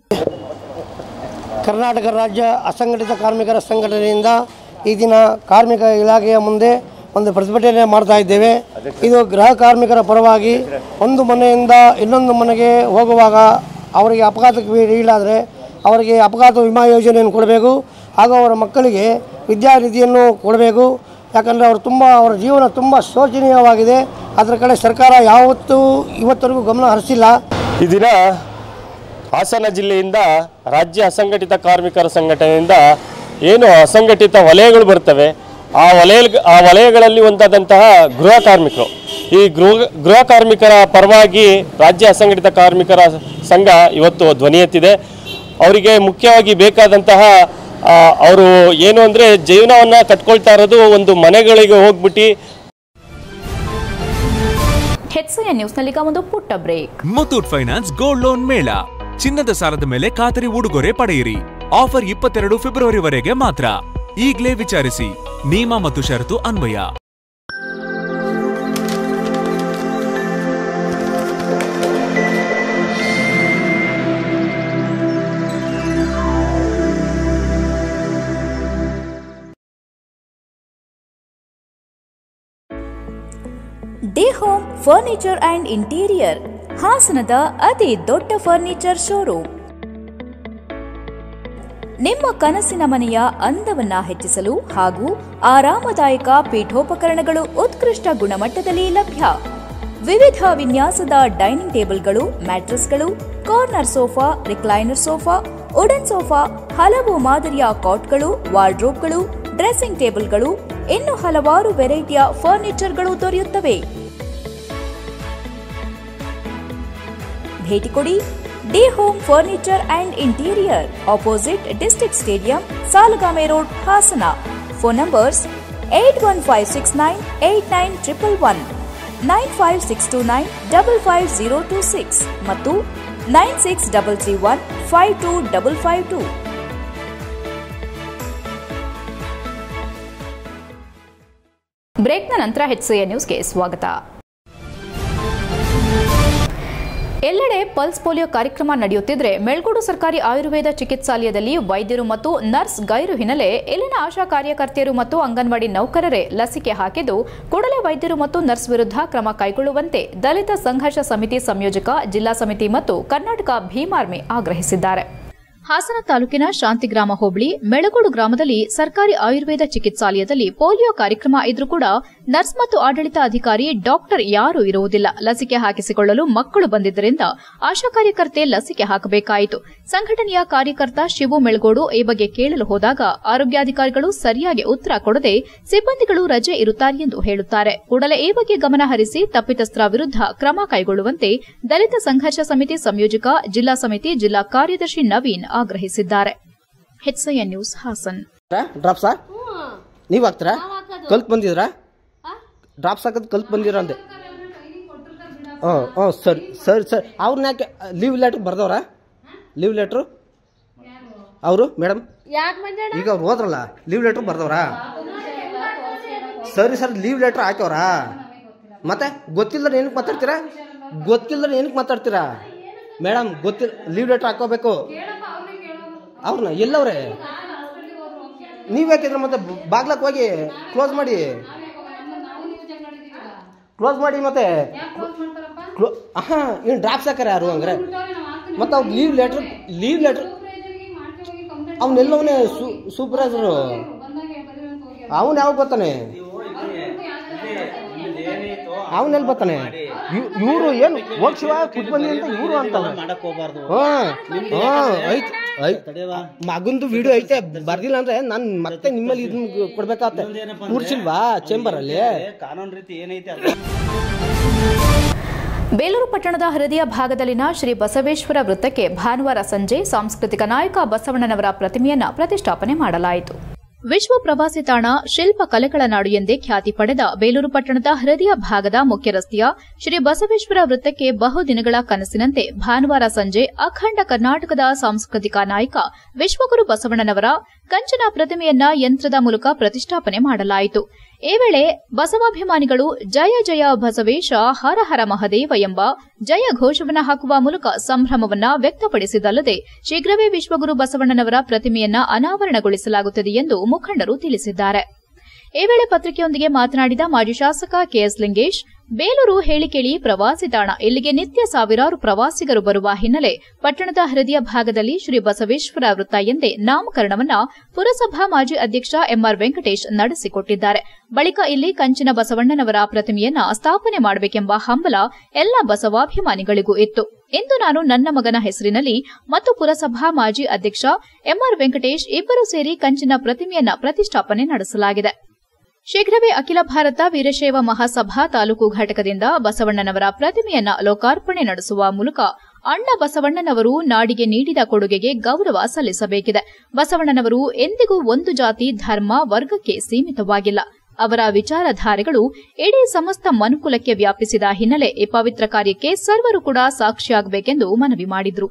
ಕರ್ನಾಟಕ ರಾಜ್ಯ ಅಸಂಘಟಿತ ಕಾರ್ಮಿಕರ ಸಂಘಟನೆಯಿಂದ ಈ ದಿನ ಕಾರ್ಮಿಕ ಇಲಾಖೆಯ ಮುಂದೆ ಒಂದು ಪ್ರತಿಭಟನೆ ಮಾಡ್ತಾ ಇದ್ದೇವೆ ಇದು ಗೃಹ ಕಾರ್ಮಿಕರ ಪರವಾಗಿ ಒಂದು ಮನೆಯಿಂದ ಇನ್ನೊಂದು ಮನೆಗೆ ಹೋಗುವಾಗ ಅವರಿಗೆ ಅಪಘಾತಕ್ಕೆ ಈಡಾದರೆ ಅವರಿಗೆ ಅಪಘಾತ ವಿಮಾ ಯೋಜನೆಯನ್ನು ಕೊಡಬೇಕು ಹಾಗೂ ಅವರ ಮಕ್ಕಳಿಗೆ ವಿದ್ಯಾನಿಧಿಯನ್ನು ಕೊಡಬೇಕು ಯಾಕಂದರೆ ಅವರು ತುಂಬ ಅವರ ಜೀವನ ತುಂಬ ಶೋಚನೀಯವಾಗಿದೆ ಅದರ ಕಡೆ ಸರ್ಕಾರ ಯಾವತ್ತೂ ಇವತ್ತರೆಗೂ ಗಮನ ಹರಿಸಿಲ್ಲ ಈ ದಿನ ಹಾಸನ ಜಿಲ್ಲೆಯಿಂದ ರಾಜ್ಯ ಅಸಂಘಟಿತ ಕಾರ್ಮಿಕರ ಸಂಘಟನೆಯಿಂದ ಏನು ಅಸಂಘಟಿತ ವಲಯಗಳು ಬರ್ತವೆ ಆ ವಲಯ ಆ ವಲಯಗಳಲ್ಲಿ ಒಂದಾದಂತಹ ಗೃಹ ಕಾರ್ಮಿಕರು ಈ ಗೃಹ ಗೃಹ ಕಾರ್ಮಿಕರ ಪರವಾಗಿ ರಾಜ್ಯ ಅಸಂಘಟಿತ ಕಾರ್ಮಿಕರ ಸಂಘ ಇವತ್ತು ಧ್ವನಿ ಎತ್ತಿದೆ ಅವರಿಗೆ ಮುಖ್ಯವಾಗಿ ಬೇಕಾದಂತಹ ಆ, ಅವರು ಏನು ಅಂದರೆ ಜೀವನವನ್ನು ಕಟ್ಕೊಳ್ತಾ ಇರೋದು ಒಂದು ಮನೆಗಳಿಗೆ ಹೋಗ್ಬಿಟ್ಟು ಹೆಚ್ಐಎನ್ ನ್ಯೂಸ್ನಲ್ಲೀಗ ಒಂದು ಪುಟ್ಟ break Muthoot finance gold loan ಮೇಳ ಚಿನ್ನದ ಸಾಲದ ಮೇಲೆ ಖಾತರಿ ಉಡುಗೊರೆ ಪಡೆಯಿರಿ ಆಫರ್ ಇಪ್ಪತ್ತೆರಡು ಫೆಬ್ರವರಿವರೆಗೆ ಮಾತ್ರ ಈಗಲೇ ವಿಚಾರಿಸಿ ನಿಯಮ ಮತ್ತು ಷರತ್ತು ಅನ್ವಯ D home furniture and interior ಹಾಸನದ ಅತಿ ದೊಡ್ಡ ಫರ್ನಿಚರ್ ಶೋರೂಮ್ ನಿಮ್ಮ ಕನಸಿನ ಮನೆಯ ಅಂದವನ್ನ ಹೆಚ್ಚಿಸಲು ಹಾಗೂ ಆರಾಮದಾಯಕ ಪೀಠೋಪಕರಣಗಳು ಉತ್ಕೃಷ್ಟ ಗುಣಮಟ್ಟದಲ್ಲಿ ಲಭ್ಯ ವಿವಿಧ ವಿನ್ಯಾಸದ ಡೈನಿಂಗ್ ಟೇಬಲ್ಗಳು ಮ್ಯಾಟ್ರೆಸ್ಗಳು corner sofa recliner sofa wooden sofa ಹಲವು ಮಾದರಿಯ ಕಾಟ್ಗಳು ವಾರ್ಡ್ರೋಬ್ಗಳು ಡ್ರೆಸ್ಸಿಂಗ್ ಟೇಬಲ್ಗಳು ಇನ್ನು ಹಲವಾರು ವೆರೈಟಿಯ ಫರ್ನಿಚರ್ಗಳು ದೊರೆಯುತ್ತವೆ ಭೇಟಿ ಕೊಡಿ D home furniture and interior opposite district stadium Salagame road Hassan phone numbers eight one five six nine eight nine triple one nine five six two nine double five zero two six ಮತ್ತು nine six double three one five two double five two ಬ್ರೇಕ್ನ ನಂತರ HCA ನ್ಯೂಸ್ಗೆ ಸ್ವಾಗತ ಎಲ್ಲೆಡೆ pulse polio ಕಾರ್ಯಕ್ರಮ ನಡೆಯುತ್ತಿದ್ರೆ ಮೆಳ್ಗೋಡು ಸರ್ಕಾರಿ ಆಯುರ್ವೇದ ಚಿಕಿತ್ಸಾಲಯದಲ್ಲಿ ವೈದ್ಯರು ಮತ್ತು ನರ್ಸ್ ಗೈರು ಹಿನ್ನೆಲೆ ಇಲ್ಲಿನ ಆಶಾ ಕಾರ್ಯಕರ್ತೆಯರು ಮತ್ತು ಅಂಗನವಾಡಿ ನೌಕರರೇ ಲಸಿಕೆ ಹಾಕಿದ್ದು ಕೂಡಲೇ ವೈದ್ಯರು ಮತ್ತು ನರ್ಸ್ ವಿರುದ್ಧ ಕ್ರಮ ಕೈಗೊಳ್ಳುವಂತೆ ದಲಿತ ಸಂಘರ್ಷ ಸಮಿತಿ ಸಂಯೋಜಕ ಜಿಲ್ಲಾ ಸಮಿತಿ ಮತ್ತು ಕರ್ನಾಟಕ ಭೀಮಾರ್ಮಿ ಆಗ್ರಹಿಸಿದ್ದಾರೆ ಹಾಸನ ತಾಲೂಕಿನ ಶಾಂತಿಗ್ರಾಮ ಹೋಬಳಿ ಮೆಳಗೋಡು ಗ್ರಾಮದಲ್ಲಿ ಸರ್ಕಾರಿ ಆಯುರ್ವೇದ ಚಿಕಿತ್ಸಾಲಯದಲ್ಲಿ ಪೋಲಿಯೋ ಕಾರ್ಯಕ್ರಮ ಇದ್ರೂ ಕೂಡ ನರ್ಸ್ ಮತ್ತು ಆಡಳಿತ ಅಧಿಕಾರಿ ಡಾಕ್ಟರ್ ಯಾರೂ ಇರುವುದಿಲ್ಲ ಲಸಿಕೆ ಹಾಕಿಸಿಕೊಳ್ಳಲು ಮಕ್ಕಳು ಬಂದಿದ್ದರಿಂದ ಆಶಾ ಕಾರ್ಯಕರ್ತೆ ಲಸಿಕೆ ಹಾಕಬೇಕಾಯಿತು ಸಂಘಟನೆಯ ಕಾರ್ಯಕರ್ತ ಶಿವು ಮೆಳಗೋಡು ಈ ಬಗ್ಗೆ ಕೇಳಲು ಹೋದಾಗ ಆರೋಗ್ಯಾಧಿಕಾರಿಗಳು ಸರಿಯಾಗಿ ಉತ್ತರ ಕೊಡದೆ ಸಿಬ್ಬಂದಿಗಳು ರಜೆ ಇರುತ್ತಾರೆ ಎಂದು ಹೇಳುತ್ತಾರೆ ಕೂಡಲೇ ಈ ಬಗ್ಗೆ ಗಮನ ಹರಿಸಿ ತಪ್ಪಿತಸ್ಥರ ವಿರುದ್ಧ ಕ್ರಮ ಕೈಗೊಳ್ಳುವಂತೆ ದಲಿತ ಸಂಘರ್ಷ ಸಮಿತಿ ಸಂಯೋಜಕ ಜಿಲ್ಲಾ ಸಮಿತಿ ಜಿಲ್ಲಾ ಕಾರ್ಯದರ್ಶಿ ನವೀನ್ ಆಗ್ರಹಿಸಿದ್ದಾರೆ ಹೆಚ್ಐಎನ್ ನ್ಯೂಸ್ ಹಾಸನ್ ಡ್ರಾಪ್ಸಾ ನೀವು ಹಾಕ್ತೀರಾ ಕಲ್ತ್ ಬಂದಿದ್ರಾ ಡ್ರಾಪ್ಸ್ ಹಾಕೋದು ಕಲ್ತ್ ಬಂದಿರ ಅಂದೆ ಹಾಂ ಹಾಂ ಸರಿ ಸರಿ ಸರಿ ಅವ್ರನ್ನ ಯಾಕೆ ಲೀವ್ ಲೆಟ್ರ್ ಬರ್ದವ್ರ ಲೀವ್ ಲೆಟ್ರು ಅವರು ಮೇಡಮ್ ಈಗ ಅವ್ರು ಹೋದ್ರಲ್ಲ ಲೀವ್ ಲೆಟ್ರ್ ಬರ್ದವ್ರಾ ಸರಿ ಸರ್ ಲೀವ್ ಲೆಟ್ರ್ ಹಾಕ್ಯವ್ರಾ ಮತ್ತೆ ಗೊತ್ತಿಲ್ಲದ್ರೆ ಏನಕ್ಕೆ ಮಾತಾಡ್ತೀರಾ ಗೊತ್ತಿಲ್ಲದ್ರೆ ಏನಕ್ಕೆ ಮಾತಾಡ್ತೀರಾ ಮೇಡಮ್ ಗೊತ್ತಿಲ್ಲ ಲೀವ್ ಲೆಟ್ರ್ ಹಾಕೋಬೇಕು ಅವ್ರನ್ನ ಎಲ್ಲವ್ರೆ ನೀವು ಯಾಕಿದ್ರೆ ಮತ್ತೆ ಬಾಗ್ಲಕ್ಕೆ ಹೋಗಿ ಕ್ಲೋಸ್ ಮಾಡಿ ಕ್ಲೋಸ್ ಮಾಡಿ ಮತ್ತೆ ಹಾಂ ಇನ್ನು ಡ್ರಾಪ್ಸ್ ಹಾಕಾರ ಯಾರು ಹಂಗ್ರೆ ಮತ್ತೆ ಅವ್ರು ಲೀವ್ ಲೆಟ್ರ್ ಲೀವ್ ಲೆಟ್ರ್ ಅವನೆಲ್ಲವನೇ ಸೂಪರ್ವೈಸರು ಅವನು ಯಾವಾಗ ಬರ್ತಾನೆ ಅವನೆಲ್ಲಿ ಬರ್ತಾನೆ ಇವರು ಏನು ಹೋಗ್ ಶಿವ ಕುಟ್ ಬಂದಿ ಅಂತ ಇವರು ಅಂತ ಐತ್ ಐತ್ ಮಗಂದು ವಿಡಿಯೋ ಐತೆ ಬರ್ದಿಲ್ಲ ಅಂದ್ರೆ ನಾನು ಮತ್ತೆ ನಿಮ್ಮಲ್ಲಿ ಇದನ್ನ ಕೊಡ್ಬೇಕಾಗತ್ತೆ ಕೂರ್ಸಿಲ್ವಾ ಚೇಂಬರ್ ಅಲ್ಲಿ ಕಾನೂನು ರೀತಿ ಏನೈತೆ ಬೇಲೂರು ಪಟ್ಟಣದ ಹೃದಯ ಭಾಗದಲ್ಲಿನ ಶ್ರೀ ಬಸವೇಶ್ವರ ವೃತ್ತಕ್ಕೆ ಭಾನುವಾರ ಸಂಜೆ ಸಾಂಸ್ಕೃತಿಕ ನಾಯಕ ಬಸವಣ್ಣನವರ ಪ್ರತಿಮೆಯನ್ನ ಪ್ರತಿಷ್ಠಾಪನೆ ಮಾಡಲಾಯಿತು ವಿಶ್ವ ಪ್ರವಾಸಿ ತಾಣ ಶಿಲ್ಪ ಕಲೆಗಳ ನಾಡು ಎಂದೇ ಖ್ಯಾತಿ ಪಡೆದ ಬೇಲೂರು ಪಟ್ಟಣದ ಹೃದಯ ಭಾಗದ ಮುಖ್ಯ ರಸ್ತೆಯ ಶ್ರೀ ಬಸವೇಶ್ವರ ವೃತ್ತಕ್ಕೆ ಬಹುದಿನಗಳ ಕನಸಿನಂತೆ ಭಾನುವಾರ ಸಂಜೆ ಅಖಂಡ ಕರ್ನಾಟಕದ ಸಾಂಸ್ಕೃತಿಕ ನಾಯಕ ವಿಶ್ವಗುರು ಬಸವಣ್ಣನವರ ಕಂಚನ ಪ್ರತಿಮೆಯನ್ನ ಯಂತ್ರದ ಮೂಲಕ ಪ್ರತಿಷ್ಠಾಪನೆ ಮಾಡಲಾಯಿತು ಈ ವೇಳೆ ಬಸವಾಭಿಮಾನಿಗಳು ಜಯ ಜಯ ಬಸವೇಶ ಹರ ಹರ ಮಹದೇವ ಎಂಬ ಜಯ ಘೋಷವನ್ನ ಹಾಕುವ ಮೂಲಕ ಸಂಭ್ರಮವನ್ನ ವ್ಯಕ್ತಪಡಿಸಿದಲ್ಲದೆ ಶೀಘ್ರವೇ ವಿಶ್ವಗುರು ಬಸವಣ್ಣನವರ ಪ್ರತಿಮೆಯನ್ನ ಅನಾವರಣಗೊಳಿಸಲಾಗುತ್ತದೆ ಎಂದು ಮುಖಂಡರು ತಿಳಿಸಿದ್ದಾರೆ ಈ ವೇಳೆ ಪತ್ರಿಕೆಯೊಂದಿಗೆ ಮಾತನಾಡಿದ ಮಾಜಿ ಶಾಸಕ ಕೆಎಸ್ ಲಿಂಗೇಶ್ ಬೇಲೂರು ಹೇಳಿಕೇಳಿ ಪ್ರವಾಸಿ ತಾಣ ಇಲ್ಲಿಗೆ ನಿತ್ಯ ಸಾವಿರಾರು ಪ್ರವಾಸಿಗರು ಬರುವ ಹಿನ್ನೆಲೆ ಪಟ್ಟಣದ ಹೃದಯ ಭಾಗದಲ್ಲಿ ಶ್ರೀ ಬಸವೇಶ್ವರ ವೃತ್ತ ಎಂದೇ ನಾಮಕರಣವನ್ನ ಪುರಸಭಾ ಮಾಜಿ ಅಧ್ಯಕ್ಷ ಎಂಆರ್ ವೆಂಕಟೇಶ್ ನಡೆಸಿಕೊಟ್ಟಿದ್ದಾರೆ ಬಳಿಕ ಇಲ್ಲಿ ಕಂಚಿನ ಬಸವಣ್ಣನವರ ಪ್ರತಿಮೆಯನ್ನ ಸ್ಥಾಪನೆ ಮಾಡಬೇಕೆಂಬ ಹಂಬಲ ಎಲ್ಲ ಬಸವಾಭಿಮಾನಿಗಳಿಗೂ ಇತ್ತು ಇಂದು ನಾನು ನನ್ನ ಮಗನ ಹೆಸರಿನಲ್ಲಿ ಮತ್ತು ಪುರಸಭಾ ಮಾಜಿ ಅಧ್ಯಕ್ಷ ಎಂಆರ್ ವೆಂಕಟೇಶ್ ಇಬ್ಬರು ಸೇರಿ ಕಂಚಿನ ಪ್ರತಿಮೆಯನ್ನ ಪ್ರತಿಷ್ಠಾಪನೆ ನಡೆಸಲಾಗಿದೆ ಶೀಘ್ರವೇ ಅಖಿಲ ಭಾರತ ವೀರಶೈವ ಮಹಾಸಭಾ ತಾಲೂಕು ಘಟಕದಿಂದ ಬಸವಣ್ಣನವರ ಪ್ರತಿಮೆಯನ್ನ ಲೋಕಾರ್ಪಣೆ ನಡೆಸುವ ಮೂಲಕ ಅಣ್ಣ ಬಸವಣ್ಣನವರು ನಾಡಿಗೆ ನೀಡಿದ ಕೊಡುಗೆಗೆ ಗೌರವ ಸಲ್ಲಿಸಬೇಕಿದೆ ಬಸವಣ್ಣನವರು ಎಂದಿಗೂ ಒಂದು ಜಾತಿ ಧರ್ಮ ವರ್ಗಕ್ಕೆ ಸೀಮಿತವಾಗಿಲ್ಲ ಅವರ ವಿಚಾರಧಾರೆಗಳು ಇಡೀ ಸಮಸ್ತ ಮನುಕುಲಕ್ಕೆ ವ್ಯಾಪಿಸಿದ ಹಿನ್ನೆಲೆ ಈ ಪವಿತ್ರ ಕಾರ್ಯಕ್ಕೆ ಸರ್ವರು ಕೂಡ ಸಾಕ್ಷಿಯಾಗಬೇಕೆಂದು ಮನವಿ ಮಾಡಿದರು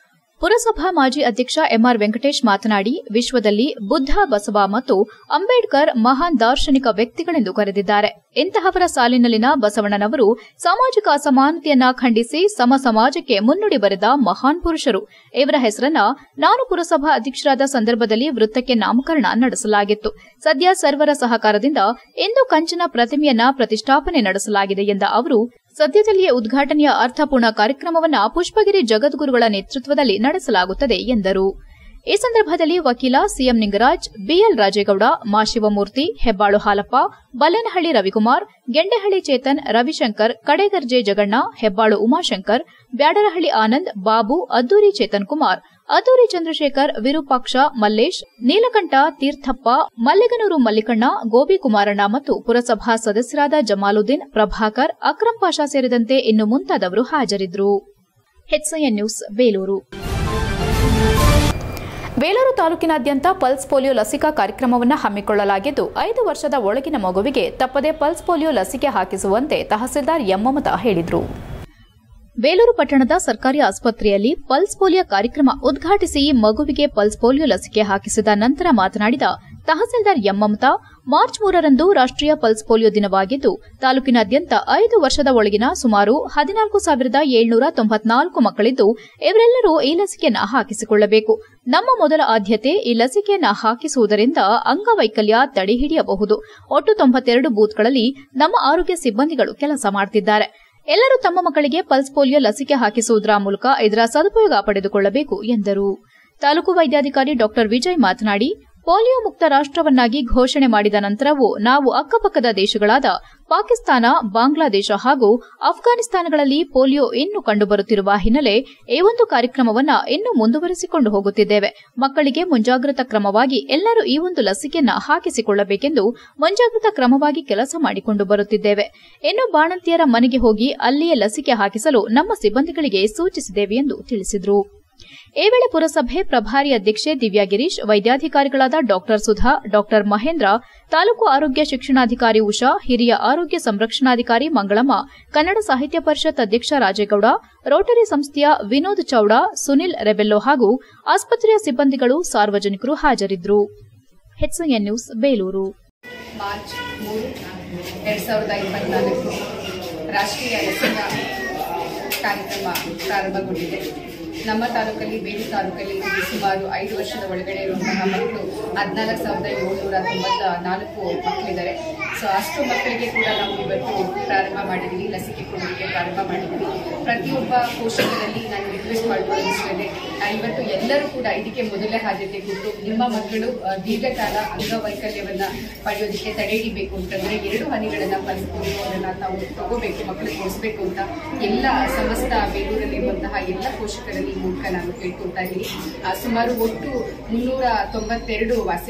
ಪುರಸಭಾ ಮಾಜಿ ಅಧ್ಯಕ್ಷ ಎಂಆರ್ ವೆಂಕಟೇಶ್ ಮಾತನಾಡಿ ವಿಶ್ವದಲ್ಲಿ ಬುದ್ಧ ಬಸವ ಮತ್ತು ಅಂಬೇಡ್ಕರ್ ಮಹಾನ್ ದಾರ್ಶನಿಕ ವ್ಯಕ್ತಿಗಳೆಂದು ಕರೆದಿದ್ದಾರೆ ಇಂತಹವರ ಸಾಲಿನಲ್ಲಿನ ಬಸವಣ್ಣನವರು ಸಾಮಾಜಿಕ ಅಸಮಾನತೆಯನ್ನ ಖಂಡಿಸಿ ಸಮ ಸಮಾಜಕ್ಕೆ ಮುನ್ನುಡಿ ಬರೆದ ಮಹಾನ್ ಪುರುಷರು ಇವರ ಹೆಸರನ್ನ ನಾನು ಪುರಸಭಾ ಅಧ್ಯಕ್ಷರಾದ ಸಂದರ್ಭದಲ್ಲಿ ವೃತ್ತಕ್ಕೆ ನಾಮಕರಣ ನಡೆಸಲಾಗಿತ್ತು ಸದ್ಯ ಸರ್ವರ ಸಹಕಾರದಿಂದ ಇಂದು ಕಂಚಿನ ಪ್ರತಿಮೆಯನ್ನ ಪ್ರತಿಷ್ಠಾಪನೆ ನಡೆಸಲಾಗಿದೆ ಎಂದ ಅವರು ಸದ್ಯದಲ್ಲಿಯೇ ಉದ್ಘಾಟನೆಯ ಅರ್ಥಪೂರ್ಣ ಕಾರ್ಯಕ್ರಮವನ್ನು ಪುಷ್ಪಗಿರಿ ಜಗದ್ಗುರುಗಳ ನೇತೃತ್ವದಲ್ಲಿ ನಡೆಸಲಾಗುತ್ತದೆ ಎಂದರು ಈ ಸಂದರ್ಭದಲ್ಲಿ ವಕೀಲ ಸಿಎಂ ನಿಂಗರಾಜ್ ಬಿಎಲ್ ರಾಜೇಗೌಡ ಮಾ ಶಿವಮೂರ್ತಿ ಹೆಬ್ಬಾಳು ಹಾಲಪ್ಪ ಬಲ್ಲನಹಳ್ಳಿ ರವಿಕುಮಾರ್ ಗೆಂಡೆಹಳ್ಳಿ ಚೇತನ್ ರವಿಶಂಕರ್ ಕಡೆಗರ್ಜೆ ಜಗಣ್ಣ ಹೆಬ್ಬಾಳು ಉಮಾಶಂಕರ್ ಬ್ಯಾಡರಹಳ್ಳಿ ಆನಂದ್ ಬಾಬು ಅದ್ದೂರಿ ಚೇತನ್ ಕುಮಾರ್ ಅದ್ದೂರಿ ಚಂದ್ರಶೇಖರ್ ವಿರೂಪಾಕ್ಷ ಮಲ್ಲೇಶ್ ನೀಲಕಂಠ ತೀರ್ಥಪ್ಪ ಮಲ್ಲಿಗನೂರು ಮಲ್ಲಿಕಣ್ಣ ಗೋಬಿ ಕುಮಾರಣ್ಣ ಮತ್ತು ಪುರಸಭಾ ಸದಸ್ಯರಾದ ಜಮಾಲುದ್ದೀನ್ ಪ್ರಭಾಕರ್ ಅಕ್ರಂ ಪಾಷಾ ಸೇರಿದಂತೆ ಇನ್ನು ಮುಂತಾದವರು ಹಾಜರಿದ್ದರು ಹೆಚ್ಐಎನ್ ನ್ಯೂಸ್ ಬೇಲೂರು ಬೇಲೂರು ತಾಲೂಕಿನಾದ್ಯಂತ ಪಲ್ಸ್ ಪೋಲಿಯೋ ಲಸಿಕಾ ಕಾರ್ಯಕ್ರಮವನ್ನು ಹಮ್ಮಿಕೊಳ್ಳಲಾಗಿದ್ದು ಐದು ವರ್ಷದ ಒಳಗಿನ ಮಗುವಿಗೆ ತಪ್ಪದೆ ಪಲ್ಸ್ ಪೋಲಿಯೋ ಲಸಿಕೆ ಹಾಕಿಸುವಂತೆ ತಹಸೀಲ್ದಾರ್ ಎಮ್ಮಮತ ಹೇಳಿದರು ಬೇಲೂರು ಪಟ್ಟಣದ ಸರ್ಕಾರಿ ಆಸ್ಪತ್ರೆಯಲ್ಲಿ ಪಲ್ಸ್ ಪೋಲಿಯೋ ಕಾರ್ಯಕ್ರಮ ಉದ್ಘಾಟಿಸಿ ಮಗುವಿಗೆ ಪಲ್ಸ್ ಪೋಲಿಯೋ ಲಸಿಕೆ ಹಾಕಿಸಿದ ನಂತರ ಮಾತನಾಡಿದ ತಹಸೀಲ್ದಾರ್ ಎಂ ಮಮತಾ ಮಾರ್ಚ್ ಮೂರರಂದು ರಾಷ್ಟ್ರೀಯ ಪಲ್ಸ್ ಪೋಲಿಯೋ ದಿನವಾಗಿದ್ದು ತಾಲೂಕಿನಾದ್ಯಂತ ಐದು ವರ್ಷದ ಒಳಗಿನ ಸುಮಾರು ಹದಿನಾಲ್ಕು ಸಾವಿರದ ಏಳ್ನೂರ ತೊಂಬತ್ನಾಲ್ಕು ಮಕ್ಕಳಿದ್ದು ಇವರೆಲ್ಲರೂ ಈ ಲಸಿಕೆಯನ್ನು ಹಾಕಿಸಿಕೊಳ್ಳಬೇಕು ನಮ್ಮ ಮೊದಲ ಆದ್ಯತೆ ಈ ಲಸಿಕೆಯನ್ನು ಹಾಕಿಸುವುದರಿಂದ ಅಂಗವೈಕಲ್ಯ ತಡೆಹಿಡಿಯಬಹುದು ಒಟ್ಟು ತೊಂಬತ್ತೆರಡು ಬೂತ್ಗಳಲ್ಲಿ ನಮ್ಮ ಆರೋಗ್ಯ ಸಿಬ್ಬಂದಿಗಳು ಕೆಲಸ ಮಾಡುತ್ತಿದ್ದಾರೆ ಎಲ್ಲರೂ ತಮ್ಮ ಮಕ್ಕಳಿಗೆ ಪಲ್ಸ್ ಪೋಲಿಯೋ ಲಸಿಕೆ ಹಾಕಿಸುವುದರ ಮೂಲಕ ಇದರ ಸದುಪಯೋಗ ಪಡೆದುಕೊಳ್ಳಬೇಕು ಎಂದರು ತಾಲೂಕು ವೈದ್ಯಾಧಿಕಾರಿ ಡಾ ವಿಜಯ್ ಮಾತನಾಡಿ ಪೋಲಿಯೋ ಮುಕ್ತ ರಾಷ್ಟವನ್ನಾಗಿ ಘೋಷಣೆ ಮಾಡಿದ ನಂತರವೂ ನಾವು ಅಕ್ಕಪಕ್ಕದ ದೇಶಗಳಾದ ಪಾಕಿಸ್ತಾನ ಬಾಂಗ್ಲಾದೇಶ ಹಾಗೂ ಅಫ್ಘಾನಿಸ್ತಾನಗಳಲ್ಲಿ ಪೋಲಿಯೋ ಇನ್ನೂ ಕಂಡುಬರುತ್ತಿರುವ ಹಿನ್ನೆಲೆ ಈ ಒಂದು ಕಾರ್ಯಕ್ರಮವನ್ನು ಇನ್ನೂ ಮುಂದುವರೆಸಿಕೊಂಡು ಹೋಗುತ್ತಿದ್ದೇವೆ ಮಕ್ಕಳಿಗೆ ಮುಂಜಾಗ್ರತಾ ಕ್ರಮವಾಗಿ ಎಲ್ಲರೂ ಈ ಒಂದು ಲಸಿಕೆಯನ್ನು ಹಾಕಿಸಿಕೊಳ್ಳಬೇಕೆಂದು ಮುಂಜಾಗ್ರತಾ ಕ್ರಮವಾಗಿ ಕೆಲಸ ಮಾಡಿಕೊಂಡು ಬರುತ್ತಿದ್ದೇವೆ ಇನ್ನು ಬಾಣಂತಿಯರ ಮನೆಗೆ ಹೋಗಿ ಅಲ್ಲಿಯೇ ಲಸಿಕೆ ಹಾಕಿಸಲು ನಮ್ಮ ಸಿಬ್ಬಂದಿಗಳಿಗೆ ಸೂಚಿಸಿದ್ದೇವೆ ಎಂದು ತಿಳಿಸಿದರು ಈ ವೇಳೆ ಪುರಸಭೆ ಪ್ರಭಾರಿ ಅಧ್ಯಕ್ಷೆ ದಿವ್ಯಾ ಗಿರೀಶ್ ವೈದ್ಯಾಧಿಕಾರಿಗಳಾದ ಡಾ ಸುಧಾ ಡಾ ಮಹೇಂದ್ರ ತಾಲೂಕು ಆರೋಗ್ಯ ಶಿಕ್ಷಣಾಧಿಕಾರಿ ಉಷಾ ಹಿರಿಯ ಆರೋಗ್ಯ ಸಂರಕ್ಷಣಾಧಿಕಾರಿ ಮಂಗಳಮ್ಮ ಕನ್ನಡ ಸಾಹಿತ್ಯ ಪರಿಷತ್ ಅಧ್ಯಕ್ಷ ರಾಜೇಗೌಡ ರೋಟರಿ ಸಂಸ್ಥೆಯ ವಿನೋದ್ ಚೌಡಾ ಸುನಿಲ್ ರೆಬೆಲ್ಲೋ ಹಾಗೂ ಆಸ್ಪತ್ರೆಯ ಸಿಬ್ಬಂದಿಗಳು ಸಾರ್ವಜನಿಕರು ಹಾಜರಿದ್ದರು ಹೆಚ್ಎನ್ ನ್ಯೂಸ್ ಬೇಲೂರು ಮಾರ್ಚ್ ಮೂರು ಎರಡು ಸಾವಿರದ ಇಪ್ಪತ್ನಾಲ್ಕು ರಾಷ್ಟ್ರೀಯ ಲಸಿಕಾ ಕಾರ್ಯಕ್ರಮ ಪ್ರಾರಂಭಗೊಂಡಿದೆ ನಮ್ಮ ತಾಲೂಕಲ್ಲಿ ಬೇರೆ ತಾಲೂಕಲ್ಲಿ ಸುಮಾರು ಐದು ವರ್ಷದ ಒಳಗಡೆ ಇರುವಂತಹ ಮಕ್ಕಳು ಹದಿನಾಲ್ಕು ಸಾವಿರದ ಏಳ್ನೂರ ತೊಂಬತ್ತ ನಾಲ್ಕು ಮಕ್ಕಳಿದ್ದಾರೆ ಸೊ ಅಷ್ಟು ಮಕ್ಕಳಿಗೆ ಕೂಡ ನಾವು ಇವತ್ತು ಪ್ರಾರಂಭ ಮಾಡಿದ್ದೀವಿ ಲಸಿಕೆ ಕೊಡಲಿಕ್ಕೆ ಪ್ರಾರಂಭ ಮಾಡಿದ್ದೀವಿ ಪ್ರತಿಯೊಬ್ಬ ಪೋಷಕರಲ್ಲಿ ನಾನು ರಿಕ್ವೆಸ್ಟ್ ಮಾಡ್ಕೊಳ್ಳೋದು ಇಷ್ಟೇ ಆ, ಇವತ್ತು ಎಲ್ಲರೂ ಕೂಡ ಇದಕ್ಕೆ ಮೊದಲೇ ಆದ್ಯತೆ ಕೊಟ್ಟು ನಿಮ್ಮ ಮಕ್ಕಳು ಆ, ದೀರ್ಘಕಾಲ ಅಂಗವೈಕಲ್ಯವನ್ನ ಪಡೆಯೋದಕ್ಕೆ ತಡೆ ಹಿಡಿಬೇಕು ಅಂತಂದ್ರೆ ಎರಡು ಹನಿಗಳನ್ನ ಫಲಿಸ್ಬೇಕು ಅದನ್ನ ತಾವು ತಗೋಬೇಕು ಮಕ್ಕಳಿಗೆ ಕೊಡಿಸ್ಬೇಕು ಅಂತ ಎಲ್ಲ ಸಮಸ್ತ ಬೇಲೂರಲ್ಲಿರುವಂತಹ ಎಲ್ಲ ಪೋಷಕರಲ್ಲಿ ಈ ಮೂಲಕ ನಾನು ಕೇಳ್ಕೊಳ್ತಾ ಇದ್ದೀನಿ ಆ, ಸುಮಾರು ಒಟ್ಟು ಮುನ್ನೂರ ತೊಂಬತ್ತೆರಡು ವಾಸಿ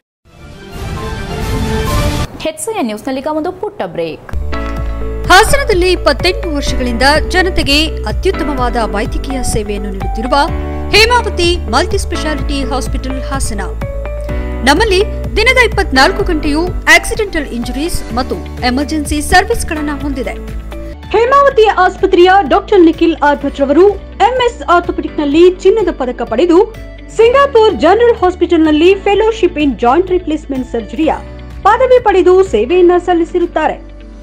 ಹೆಚ್ಎನ್ ನ್ಯೂಸ್ನಲ್ಲೀಗ ಒಂದು ಪುಟ್ಟ ಬ್ರೇಕ್ ಹಾಸನದಲ್ಲಿ ಇಪ್ಪತ್ತೆಂಟು ವರ್ಷಗಳಿಂದ ಜನತೆಗೆ ಅತ್ಯುತ್ತಮವಾದ ವೈದ್ಯಕೀಯ ಸೇವೆಯನ್ನು ನೀಡುತ್ತಿರುವ Hemavathi multi speciality hospital Hassan ನಮ್ಮಲ್ಲಿ ದಿನದ ಇಪ್ಪತ್ನಾಲ್ಕು ಗಂಟೆಯೂ ಆಕ್ಸಿಡೆಂಟಲ್ ಇಂಜುರೀಸ್ ಮತ್ತು ಎಮರ್ಜೆನ್ಸಿ ಸರ್ವಿಸ್ಗಳನ್ನು ಹೊಂದಿದೆ ಹೇಮಾವತಿ ಆಸ್ಪತ್ರೆಯ ಡಾಕ್ಟರ್ ನಿಖಿಲ್ ಆರ್ ಭಟ್ ರವರು ಎಂಎಸ್ ಆರ್ಥೋಪೆಡಿಕ್ನಲ್ಲಿ ಚಿನ್ನದ ಪದಕ ಪಡೆದು ಸಿಂಗಾಪುರ್ ಜನರಲ್ ಹಾಸ್ಪಿಟಲ್ನಲ್ಲಿ ಫೆಲೋಶಿಪ್ ಇನ್ ಜಾಯಿಂಟ್ ರಿಪ್ಲೇಸ್ಮೆಂಟ್ ಸರ್ಜರಿಯ ಪದವಿ ಪಡೆದು ಸೇವೆಯನ್ನ ಸಲ್ಲಿಸಿರುತ್ತಾರೆ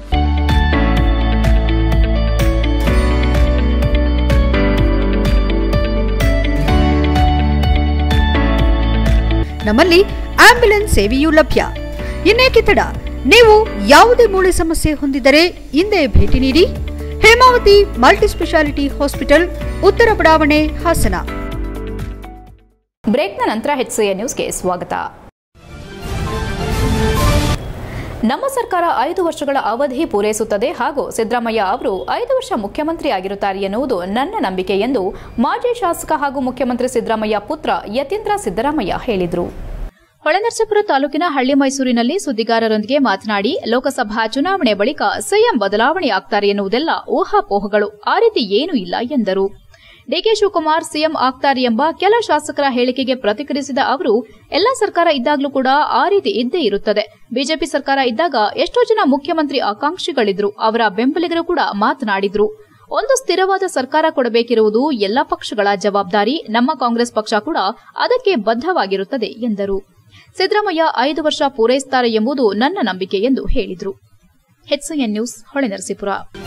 ನಮ್ಮಲ್ಲಿ ಆಂಬ್ಯುಲೆನ್ಸ್ ಸೇವೆಯೂ ಲಭ್ಯ ಇನ್ನೇಕೆ ತಡ ನೀವು ಯಾವುದೇ ಮೂಳೆ ಸಮಸ್ಯೆ ಹೊಂದಿದ್ದರೆ ಹಿಂದೆ ಭೇಟಿ ನೀಡಿ ಹೇಮಾವತಿ ಮಲ್ಟಿ ಸ್ಪೆಷಾಲಿಟಿ ಹಾಸ್ಪಿಟಲ್ ಉತ್ತರ ಬಡಾವಣೆ ಹಾಸನ ಬ್ರೇಕ್ನ ನಂತರ ಹೆಚ್ಎನ್ ನ್ಯೂಸ್ಗೆ ಸ್ವಾಗತ ನಮ್ಮ ಸರ್ಕಾರ ಐದು ವರ್ಷಗಳ ಅವಧಿ ಪೂರೈಸುತ್ತದೆ ಹಾಗೂ ಸಿದ್ದರಾಮಯ್ಯ ಅವರು ಐದು ವರ್ಷ ಮುಖ್ಯಮಂತ್ರಿ ಆಗಿರುತ್ತಾರೆ ಎನ್ನುವುದು ನನ್ನ ನಂಬಿಕೆ ಎಂದು ಮಾಜಿ ಶಾಸಕ ಹಾಗೂ ಮುಖ್ಯಮಂತ್ರಿ ಸಿದ್ದರಾಮಯ್ಯ ಪುತ್ರ ಯತೀಂದ್ರ ಸಿದ್ದರಾಮಯ್ಯ ಹೇಳಿದರು ಹೊಳೆನರಸೀಪುರ ತಾಲೂಕಿನ ಹಳ್ಳಿ ಮೈಸೂರಿನಲ್ಲಿ ಸುದ್ದಿಗಾರರೊಂದಿಗೆ ಮಾತನಾಡಿ ಲೋಕಸಭಾ ಚುನಾವಣೆ ಬಳಿಕ ಸಿಎಂ ಬದಲಾವಣೆಯಾಗ್ತಾರೆ ಎನ್ನುವುದೆಲ್ಲ ಊಹಾಪೋಹಗಳು ಆ ರೀತಿ ಏನೂ ಇಲ್ಲ ಎಂದರು ಡಿಕೆ ಶಿವಕುಮಾರ್ ಸಿಎಂ ಆಗ್ತಾರೆ ಎಂಬ ಕೆಲ ಶಾಸಕರ ಹೇಳಿಕೆಗೆ ಪ್ರತಿಕ್ರಿಯಿಸಿದ ಅವರು ಎಲ್ಲ ಸರ್ಕಾರ ಇದ್ದಾಗಲೂ ಕೂಡ ಆ ರೀತಿ ಇದ್ದೇ ಇರುತ್ತದೆ ಬಿಜೆಪಿ ಸರ್ಕಾರ ಇದ್ದಾಗ ಎಷ್ಟೋ ಜನ ಮುಖ್ಯಮಂತ್ರಿ ಆಕಾಂಕ್ಷಿಗಳಿದ್ರು ಅವರ ಬೆಂಬಲಿಗರು ಕೂಡ ಮಾತನಾಡಿದ್ರು ಒಂದು ಸ್ಥಿರವಾದ ಸರ್ಕಾರ ಕೊಡಬೇಕಿರುವುದು ಎಲ್ಲ ಪಕ್ಷಗಳ ಜವಾಬ್ದಾರಿ ನಮ್ಮ ಕಾಂಗ್ರೆಸ್ ಪಕ್ಷ ಕೂಡ ಅದಕ್ಕೆ ಬದ್ಧವಾಗಿರುತ್ತದೆ ಎಂದರು ಸಿದ್ದರಾಮಯ್ಯ ಐದು ವರ್ಷ ಪೂರೈಸುತ್ತಾರೆ ಎಂಬುದು ನನ್ನ ನಂಬಿಕೆ ಎಂದು ಹೇಳಿದರು ಹೆಚ್ಎನ್ ನ್ಯೂಸ್ ಹೊಳೆನರಸೀಪುರ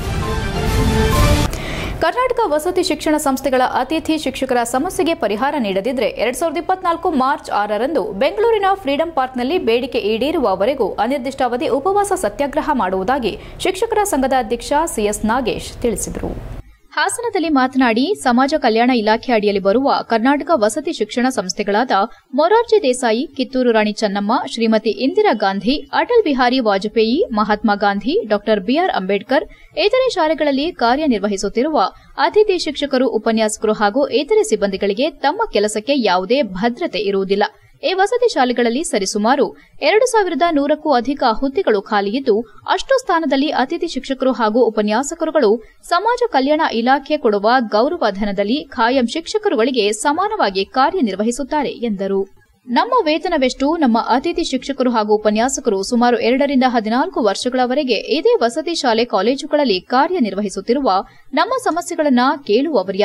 ಕರ್ನಾಟಕ ವಸತಿ ಶಿಕ್ಷಣ ಸಂಸ್ಥೆಗಳ ಅತಿಥಿ ಶಿಕ್ಷಕರ ಸಮಸ್ಯೆಗೆ ಪರಿಹಾರ ನೀಡದಿದ್ರೆ ಎರಡ್ ಸಾವಿರದ ಇಪ್ಪತ್ನಾಲ್ಕು ಮಾರ್ಚ್ ಆರರಂದು ಬೆಂಗಳೂರಿನ ಫ್ರೀಡಂ ಪಾರ್ಕ್ನಲ್ಲಿ ಬೇಡಿಕೆ ಈಡೇರುವವರೆಗೂ ಅನಿರ್ದಿಷ್ಟಾವಧಿ ಉಪವಾಸ ಸತ್ಯಾಗ್ರಹ ಮಾಡುವುದಾಗಿ ಶಿಕ್ಷಕರ ಸಂಘದ ಅಧ್ಯಕ್ಷ ಸಿಎಸ್ ನಾಗೇಶ್ ತಿಳಿಸಿದರು ಹಾಸನದಲ್ಲಿ ಮಾತನಾಡಿ ಸಮಾಜ ಕಲ್ಯಾಣ ಇಲಾಖೆ ಅಡಿಯಲ್ಲಿ ಬರುವ ಕರ್ನಾಟಕ ವಸತಿ ಶಿಕ್ಷಣ ಸಂಸ್ಥೆಗಳಾದ ಮೊರಾರ್ಜಿ ದೇಸಾಯಿ ಕಿತ್ತೂರು ರಾಣಿ ಚೆನ್ನಮ್ಮ ಶ್ರೀಮತಿ ಇಂದಿರಾ ಗಾಂಧಿ ಅಟಲ್ ಬಿಹಾರಿ ವಾಜಪೇಯಿ ಮಹಾತ್ಮ ಗಾಂಧಿ ಡಾ ಬಿಆರ್ ಅಂಬೇಡ್ಕರ್ ಇತರೆ ಶಾಲೆಗಳಲ್ಲಿ ಕಾರ್ಯನಿರ್ವಹಿಸುತ್ತಿರುವ ಅತಿಥಿ ಶಿಕ್ಷಕರು ಉಪನ್ಯಾಸಕರು ಹಾಗೂ ಇತರೆ ಸಿಬ್ಬಂದಿಗಳಿಗೆ ತಮ್ಮ ಕೆಲಸಕ್ಕೆ ಯಾವುದೇ ಭದ್ರತೆ ಇರುವುದಿಲ್ಲ ಈ ವಸತಿ ಶಾಲೆಗಳಲ್ಲಿ ಸರಿಸುಮಾರು ಎರಡು ಸಾವಿರದ ನೂರಕ್ಕೂ ಅಧಿಕ ಹುದ್ದೆಗಳು ಖಾಲಿಯಿದ್ದು ಅಷ್ಟು ಸ್ಥಾನದಲ್ಲಿ ಅತಿಥಿ ಶಿಕ್ಷಕರು ಹಾಗೂ ಉಪನ್ಯಾಸಕರುಗಳು ಸಮಾಜ ಕಲ್ಯಾಣ ಇಲಾಖೆ ಕೊಡುವ ಗೌರವ ಧನದಲ್ಲಿ ಖಾಯಂ ಶಿಕ್ಷಕರುಗಳಿಗೆ ಸಮಾನವಾಗಿ ಕಾರ್ಯನಿರ್ವಹಿಸುತ್ತಾರೆ ಎಂದರು ನಮ್ಮ ವೇತನವೆಷ್ಟು ನಮ್ಮ ಅತಿಥಿ ಶಿಕ್ಷಕರು ಹಾಗೂ ಉಪನ್ಯಾಸಕರು ಸುಮಾರು ಎರಡರಿಂದ ಹದಿನಾಲ್ಕು ವರ್ಷಗಳವರೆಗೆ ಇದೇ ವಸತಿ ಶಾಲೆ ಕಾಲೇಜುಗಳಲ್ಲಿ ಕಾರ್ಯನಿರ್ವಹಿಸುತ್ತಿರುವ ನಮ್ಮ ಸಮಸ್ಯೆಗಳನ್ನ ಕೇಳುವವರ್ಯಾರು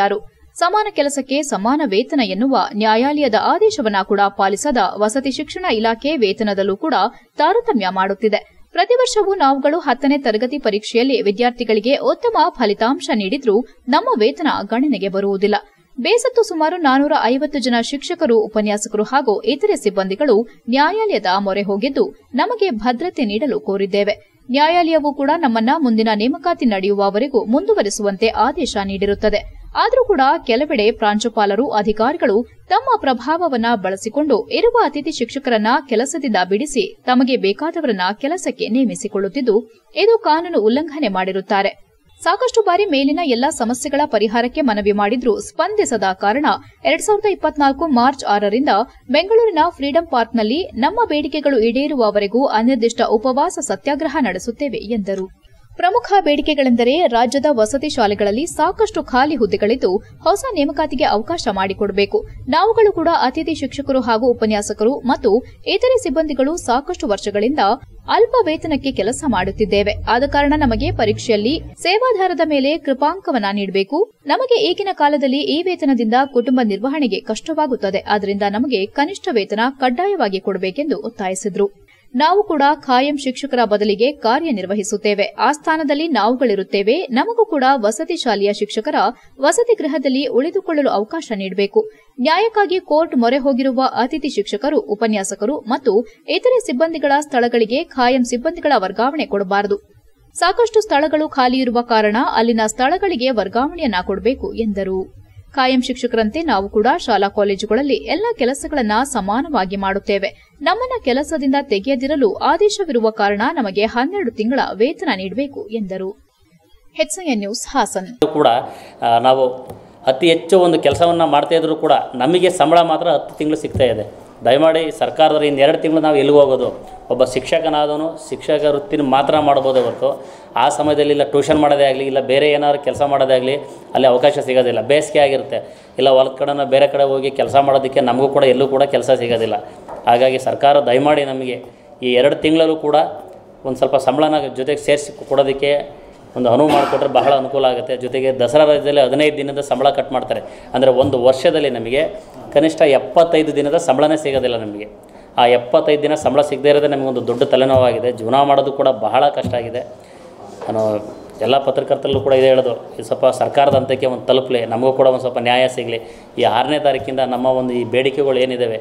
ಸಮಾನ ಕೆಲಸಕ್ಕೆ ಸಮಾನ ವೇತನ ಎನ್ನುವ ನ್ಯಾಯಾಲಯದ ಆದೇಶವನ್ನ ಕೂಡ ಪಾಲಿಸದ ವಸತಿ ಶಿಕ್ಷಣ ಇಲಾಖೆ ವೇತನದಲ್ಲೂ ಕೂಡ ತಾರತಮ್ಯ ಮಾಡುತ್ತಿದೆ ಪ್ರತಿ ವರ್ಷವೂ ನಾವುಗಳು ಹತ್ತನೇ ತರಗತಿ ಪರೀಕ್ಷೆಯಲ್ಲಿ ವಿದ್ಯಾರ್ಥಿಗಳಿಗೆ ಉತ್ತಮ ಫಲಿತಾಂಶ ನೀಡಿದ್ರೂ ನಮ್ಮ ವೇತನ ಗಣನೆಗೆ ಬರುವುದಿಲ್ಲ ಬೇಸತ್ತು ಸುಮಾರು ನಾನೂರ ಐವತ್ತು ಜನ ಶಿಕ್ಷಕರು ಉಪನ್ಯಾಸಕರು ಹಾಗೂ ಇತರೆ ಸಿಬ್ಬಂದಿಗಳು ನ್ಯಾಯಾಲಯದ ಮೊರೆ ಹೋಗಿದ್ದು ನಮಗೆ ಭದ್ರತೆ ನೀಡಲು ಕೋರಿದ್ದೇವೆ ನ್ಯಾಯಾಲಯವು ಕೂಡ ನಮ್ಮನ್ನ ಮುಂದಿನ ನೇಮಕಾತಿ ನಡೆಯುವವರೆಗೂ ಮುಂದುವರಿಸುವಂತೆ ಆದೇಶ ನೀಡಿರುತ್ತದೆ ಆದರೂ ಕೂಡ ಕೆಲವೆಡೆ ಪ್ರಾಂಶುಪಾಲರು ಅಧಿಕಾರಿಗಳು ತಮ್ಮ ಪ್ರಭಾವವನ್ನ ಬಳಸಿಕೊಂಡು ಇರುವ ಅತಿಥಿ ಶಿಕ್ಷಕರನ್ನ ಕೆಲಸದಿಂದ ಬಿಡಿಸಿ ತಮಗೆ ಬೇಕಾದವರನ್ನ ಕೆಲಸಕ್ಕೆ ನೇಮಿಸಿಕೊಳ್ಳುತ್ತಿದ್ದು ಇದು ಕಾನೂನು ಉಲ್ಲಂಘನೆ ಮಾಡಿರುತ್ತಾರೆ ಸಾಕಷ್ಟು ಬಾರಿ ಮೇಲಿನ ಎಲ್ಲಾ ಸಮಸ್ಯೆಗಳ ಪರಿಹಾರಕ್ಕೆ ಮನವಿ ಮಾಡಿದ್ರೂ ಸ್ಪಂದಿಸದ ಕಾರಣ ಎರಡ್ ಸಾವಿರದ ಇಪ್ಪತ್ನಾಲ್ಕು ಮಾರ್ಚ್ ಆರರಿಂದ ಬೆಂಗಳೂರಿನ ಫ್ರೀಡಂ ಪಾರ್ಕ್ನಲ್ಲಿ ನಮ್ಮ ಬೇಡಿಕೆಗಳು ಈಡೇರುವವರೆಗೂ ಅನಿರ್ದಿಷ್ಟ ಉಪವಾಸ ಸತ್ಯಾಗ್ರಹ ನಡೆಸುತ್ತೇವೆ ಎಂದರು ಪ್ರಮುಖ ಬೇಡಿಕೆಗಳೆಂದರೆ ರಾಜ್ಯದ ವಸತಿ ಶಾಲೆಗಳಲ್ಲಿ ಸಾಕಷ್ಟು ಖಾಲಿ ಹುದ್ದೆಗಳಿದ್ದು ಹೊಸ ನೇಮಕಾತಿಗೆ ಅವಕಾಶ ಮಾಡಿಕೊಡಬೇಕು ನಾವುಗಳು ಕೂಡ ಅತಿಥಿ ಶಿಕ್ಷಕರು ಹಾಗೂ ಉಪನ್ಯಾಸಕರು ಮತ್ತು ಇತರೆ ಸಿಬ್ಬಂದಿಗಳು ಸಾಕಷ್ಟು ವರ್ಷಗಳಿಂದ ಅಲ್ಪ ವೇತನಕ್ಕೆ ಕೆಲಸ ಮಾಡುತ್ತಿದ್ದೇವೆ ಆದ ಕಾರಣ ನಮಗೆ ಪರೀಕ್ಷೆಯಲ್ಲಿ ಸೇವಾಧಾರದ ಮೇಲೆ ಕೃಪಾಂಕವನ್ನ ನೀಡಬೇಕು ನಮಗೆ ಈಗಿನ ಕಾಲದಲ್ಲಿ ಈ ವೇತನದಿಂದ ಕುಟುಂಬ ನಿರ್ವಹಣೆಗೆ ಕಷ್ಟವಾಗುತ್ತದೆ ಆದ್ದರಿಂದ ನಮಗೆ ಕನಿಷ್ಠ ವೇತನ ಕಡ್ಡಾಯವಾಗಿ ಕೊಡಬೇಕೆಂದು ಒತ್ತಾಯಿಸಿದರು ನಾವು ಕೂಡ ಖಾಯಂ ಶಿಕ್ಷಕರ ಬದಲಿಗೆ ಕಾರ್ಯನಿರ್ವಹಿಸುತ್ತೇವೆ ಆ ಸ್ಥಾನದಲ್ಲಿ ನಾವುಗಳಿರುತ್ತೇವೆ ನಮಗೂ ಕೂಡ ವಸತಿ ಶಾಲೆಯ ಶಿಕ್ಷಕರ ವಸತಿ ಗೃಹದಲ್ಲಿ ಉಳಿದುಕೊಳ್ಳಲು ಅವಕಾಶ ನೀಡಬೇಕು ನ್ಯಾಯಕ್ಕಾಗಿ ಕೋರ್ಟ್ ಮೊರೆ ಹೋಗಿರುವ ಅತಿಥಿ ಶಿಕ್ಷಕರು ಉಪನ್ಯಾಸಕರು ಮತ್ತು ಇತರೆ ಸಿಬ್ಬಂದಿಗಳ ಸ್ಥಳಗಳಿಗೆ ಖಾಯಂ ಸಿಬ್ಬಂದಿಗಳ ವರ್ಗಾವಣೆ ಕೊಡಬಾರದು ಸಾಕಷ್ಟು ಸ್ಥಳಗಳು ಖಾಲಿಯಿರುವ ಕಾರಣ ಅಲ್ಲಿನ ಸ್ಥಳಗಳಿಗೆ ವರ್ಗಾವಣೆಯನ್ನ ಕೊಡಬೇಕು ಎಂದರು ಖಾಯಂ ಶಿಕ್ಷಕರಂತೆ ನಾವು ಕೂಡ ಶಾಲಾ ಕಾಲೇಜುಗಳಲ್ಲಿ ಎಲ್ಲ ಕೆಲಸಗಳನ್ನ ಸಮಾನವಾಗಿ ಮಾಡುತ್ತೇವೆ ನಮ್ಮನ್ನ ಕೆಲಸದಿಂದ ತೆಗೆಯದಿರಲು ಆದೇಶವಿರುವ ಕಾರಣ ನಮಗೆ ಹನ್ನೆರಡು ತಿಂಗಳ ವೇತನ ನೀಡಬೇಕು ಎಂದರು ಹೆಚ್ಎನ್ ನ್ಯೂಸ್ ಹಾಸನ್ ಕೂಡ ಆ, ನಾವು ಅತಿ ಹೆಚ್ಚು ಒಂದು ಕೆಲಸವನ್ನು ಮಾಡ್ತಾ ಇದ್ರೂ ಕೂಡ ನಮಗೆ ಸಂಬಳ ಮಾತ್ರ ಹತ್ತು ತಿಂಗಳು ಸಿಗ್ತಾ ಇದೆ ದಯಮಾಡಿ ಸರ್ಕಾರದವರು ಇನ್ನು ಎರಡು ತಿಂಗಳು ನಾವು ಎಲ್ಲಿಗೆ ಹೋಗೋದು ಒಬ್ಬ ಶಿಕ್ಷಕನಾದವನು ಶಿಕ್ಷಕ ವೃತ್ತಿನ ಮಾತ್ರ ಮಾಡ್ಬೋದೇ ಹೊರತು ಆ ಸಮಯದಲ್ಲಿ ಇಲ್ಲ ಟ್ಯೂಷನ್ ಮಾಡೋದೇ ಆಗಲಿ ಇಲ್ಲ ಬೇರೆ ಏನಾದ್ರು ಕೆಲಸ ಮಾಡೋದೇ ಆಗಲಿ ಅಲ್ಲಿ ಅವಕಾಶ ಸಿಗೋದಿಲ್ಲ ಬೇಸಿಗೆ ಆಗಿರುತ್ತೆ ಇಲ್ಲ ಹೊಲದ ಕಡೆನೋ ಬೇರೆ ಕಡೆ ಹೋಗಿ ಕೆಲಸ ಮಾಡೋದಕ್ಕೆ ನಮಗೂ ಕೂಡ ಎಲ್ಲೂ ಕೂಡ ಕೆಲಸ ಸಿಗೋದಿಲ್ಲ ಹಾಗಾಗಿ ಸರ್ಕಾರ ದಯಮಾಡಿ ನಮಗೆ ಈ ಎರಡು ತಿಂಗಳಲ್ಲೂ ಕೂಡ ಒಂದು ಸ್ವಲ್ಪ ಸಂಬಳನ ಜೊತೆಗೆ ಸೇರಿಸಿ ಕೊಡೋದಕ್ಕೆ ಒಂದು ಅನುವು ಮಾಡಿಕೊಟ್ರೆ ಬಹಳ ಅನುಕೂಲ ಆಗುತ್ತೆ ಜೊತೆಗೆ ದಸರಾ ರಾಜ್ಯದಲ್ಲಿ ಹದಿನೈದು ದಿನದ ಸಂಬಳ ಕಟ್ ಮಾಡ್ತಾರೆ ಅಂದರೆ ಒಂದು ವರ್ಷದಲ್ಲಿ ನಮಗೆ ಕನಿಷ್ಠ ಎಪ್ಪತ್ತೈದು ದಿನದ ಸಂಬಳನೇ ಸಿಗೋದಿಲ್ಲ ನಮಗೆ ಆ ಎಪ್ಪತ್ತೈದು ದಿನ ಸಂಬಳ ಸಿಗದೇ ಇರೋದೇ ನಮಗೊಂದು ದೊಡ್ಡ ತಲೆನೋವಾಗಿದೆ ಜೀವನ ಮಾಡೋದು ಕೂಡ ಬಹಳ ಕಷ್ಟ ಆಗಿದೆ ನಾನು ಎಲ್ಲ ಪತ್ರಕರ್ತರಲ್ಲೂ ಕೂಡ ಇದೇ ಹೇಳೋದು ಇದು ಸ್ವಲ್ಪ ಸರ್ಕಾರದ ಹಂತಕ್ಕೆ ಒಂದು ತಲುಪಲಿ ನಮಗೂ ಕೂಡ ಒಂದು ಸ್ವಲ್ಪ ನ್ಯಾಯ ಸಿಗಲಿ ಈ ಆರನೇ ತಾರೀಕಿಂದ ನಮ್ಮ ಒಂದು ಈ ಬೇಡಿಕೆಗಳು ಏನಿದ್ದಾವೆ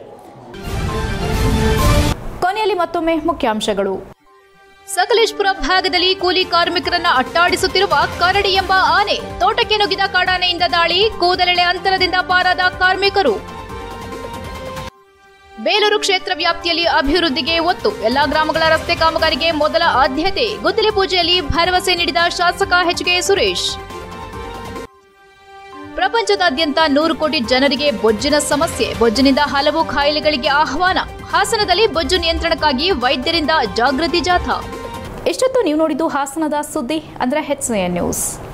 ಕೊನೆಯಲ್ಲಿ ಮತ್ತೊಮ್ಮೆ ಮುಖ್ಯಾಂಶಗಳು ಸಕಲೇಶ್ಪುರ ಭಾಗದಲ್ಲಿ ಕೂಲಿ ಕಾರ್ಮಿಕರನ್ನ ಅಟ್ಟಾಡಿಸುತ್ತಿರುವ ಕರಡಿ ಎಂಬ ಆನೆ ತೋಟಕ್ಕೆ ನುಗ್ಗಿದ ಕಾಡಾನೆಯಿಂದ ದಾಳಿ ಕೂದಲೆಳೆ ಅಂತರದಿಂದ ಪಾರಾದ ಕಾರ್ಮಿಕರು ಬೇಲೂರು ಕ್ಷೇತ್ರ ವ್ಯಾಪ್ತಿಯಲ್ಲಿ ಅಭಿವೃದ್ಧಿಗೆ ಒತ್ತು ಎಲ್ಲಾ ಗ್ರಾಮಗಳ ರಸ್ತೆ ಕಾಮಗಾರಿಗೆ ಮೊದಲ ಆದ್ಯತೆ ಗುದ್ದಲಿ ಪೂಜೆಯಲ್ಲಿ ಭರವಸೆ ನೀಡಿದ ಶಾಸಕ ಎಚ್ಕೆ ಸುರೇಶ್ ಪ್ರಪಂಚದಾದ್ಯಂತ ನೂರು ಕೋಟಿ ಜನರಿಗೆ ಬೊಜ್ಜಿನ ಸಮಸ್ಯೆ ಬೊಜ್ಜಿನಿಂದ ಹಲವು ಕಾಯಿಲೆಗಳಿಗೆ ಆಹ್ವಾನ ಹಾಸನದಲ್ಲಿ ಬೊಜ್ಜು ನಿಯಂತ್ರಣಕ್ಕಾಗಿ ವೈದ್ಯರಿಂದ ಜಾಗೃತಿ ಜಾಥಾ ಇಷ್ಟೊತ್ತು ನೀವು ನೋಡಿದ್ದು ಹಾಸನದ ಸುದ್ದಿ ಅಂದ್ರೆ ಹೆಚ್ ನ್ಯೂಸ್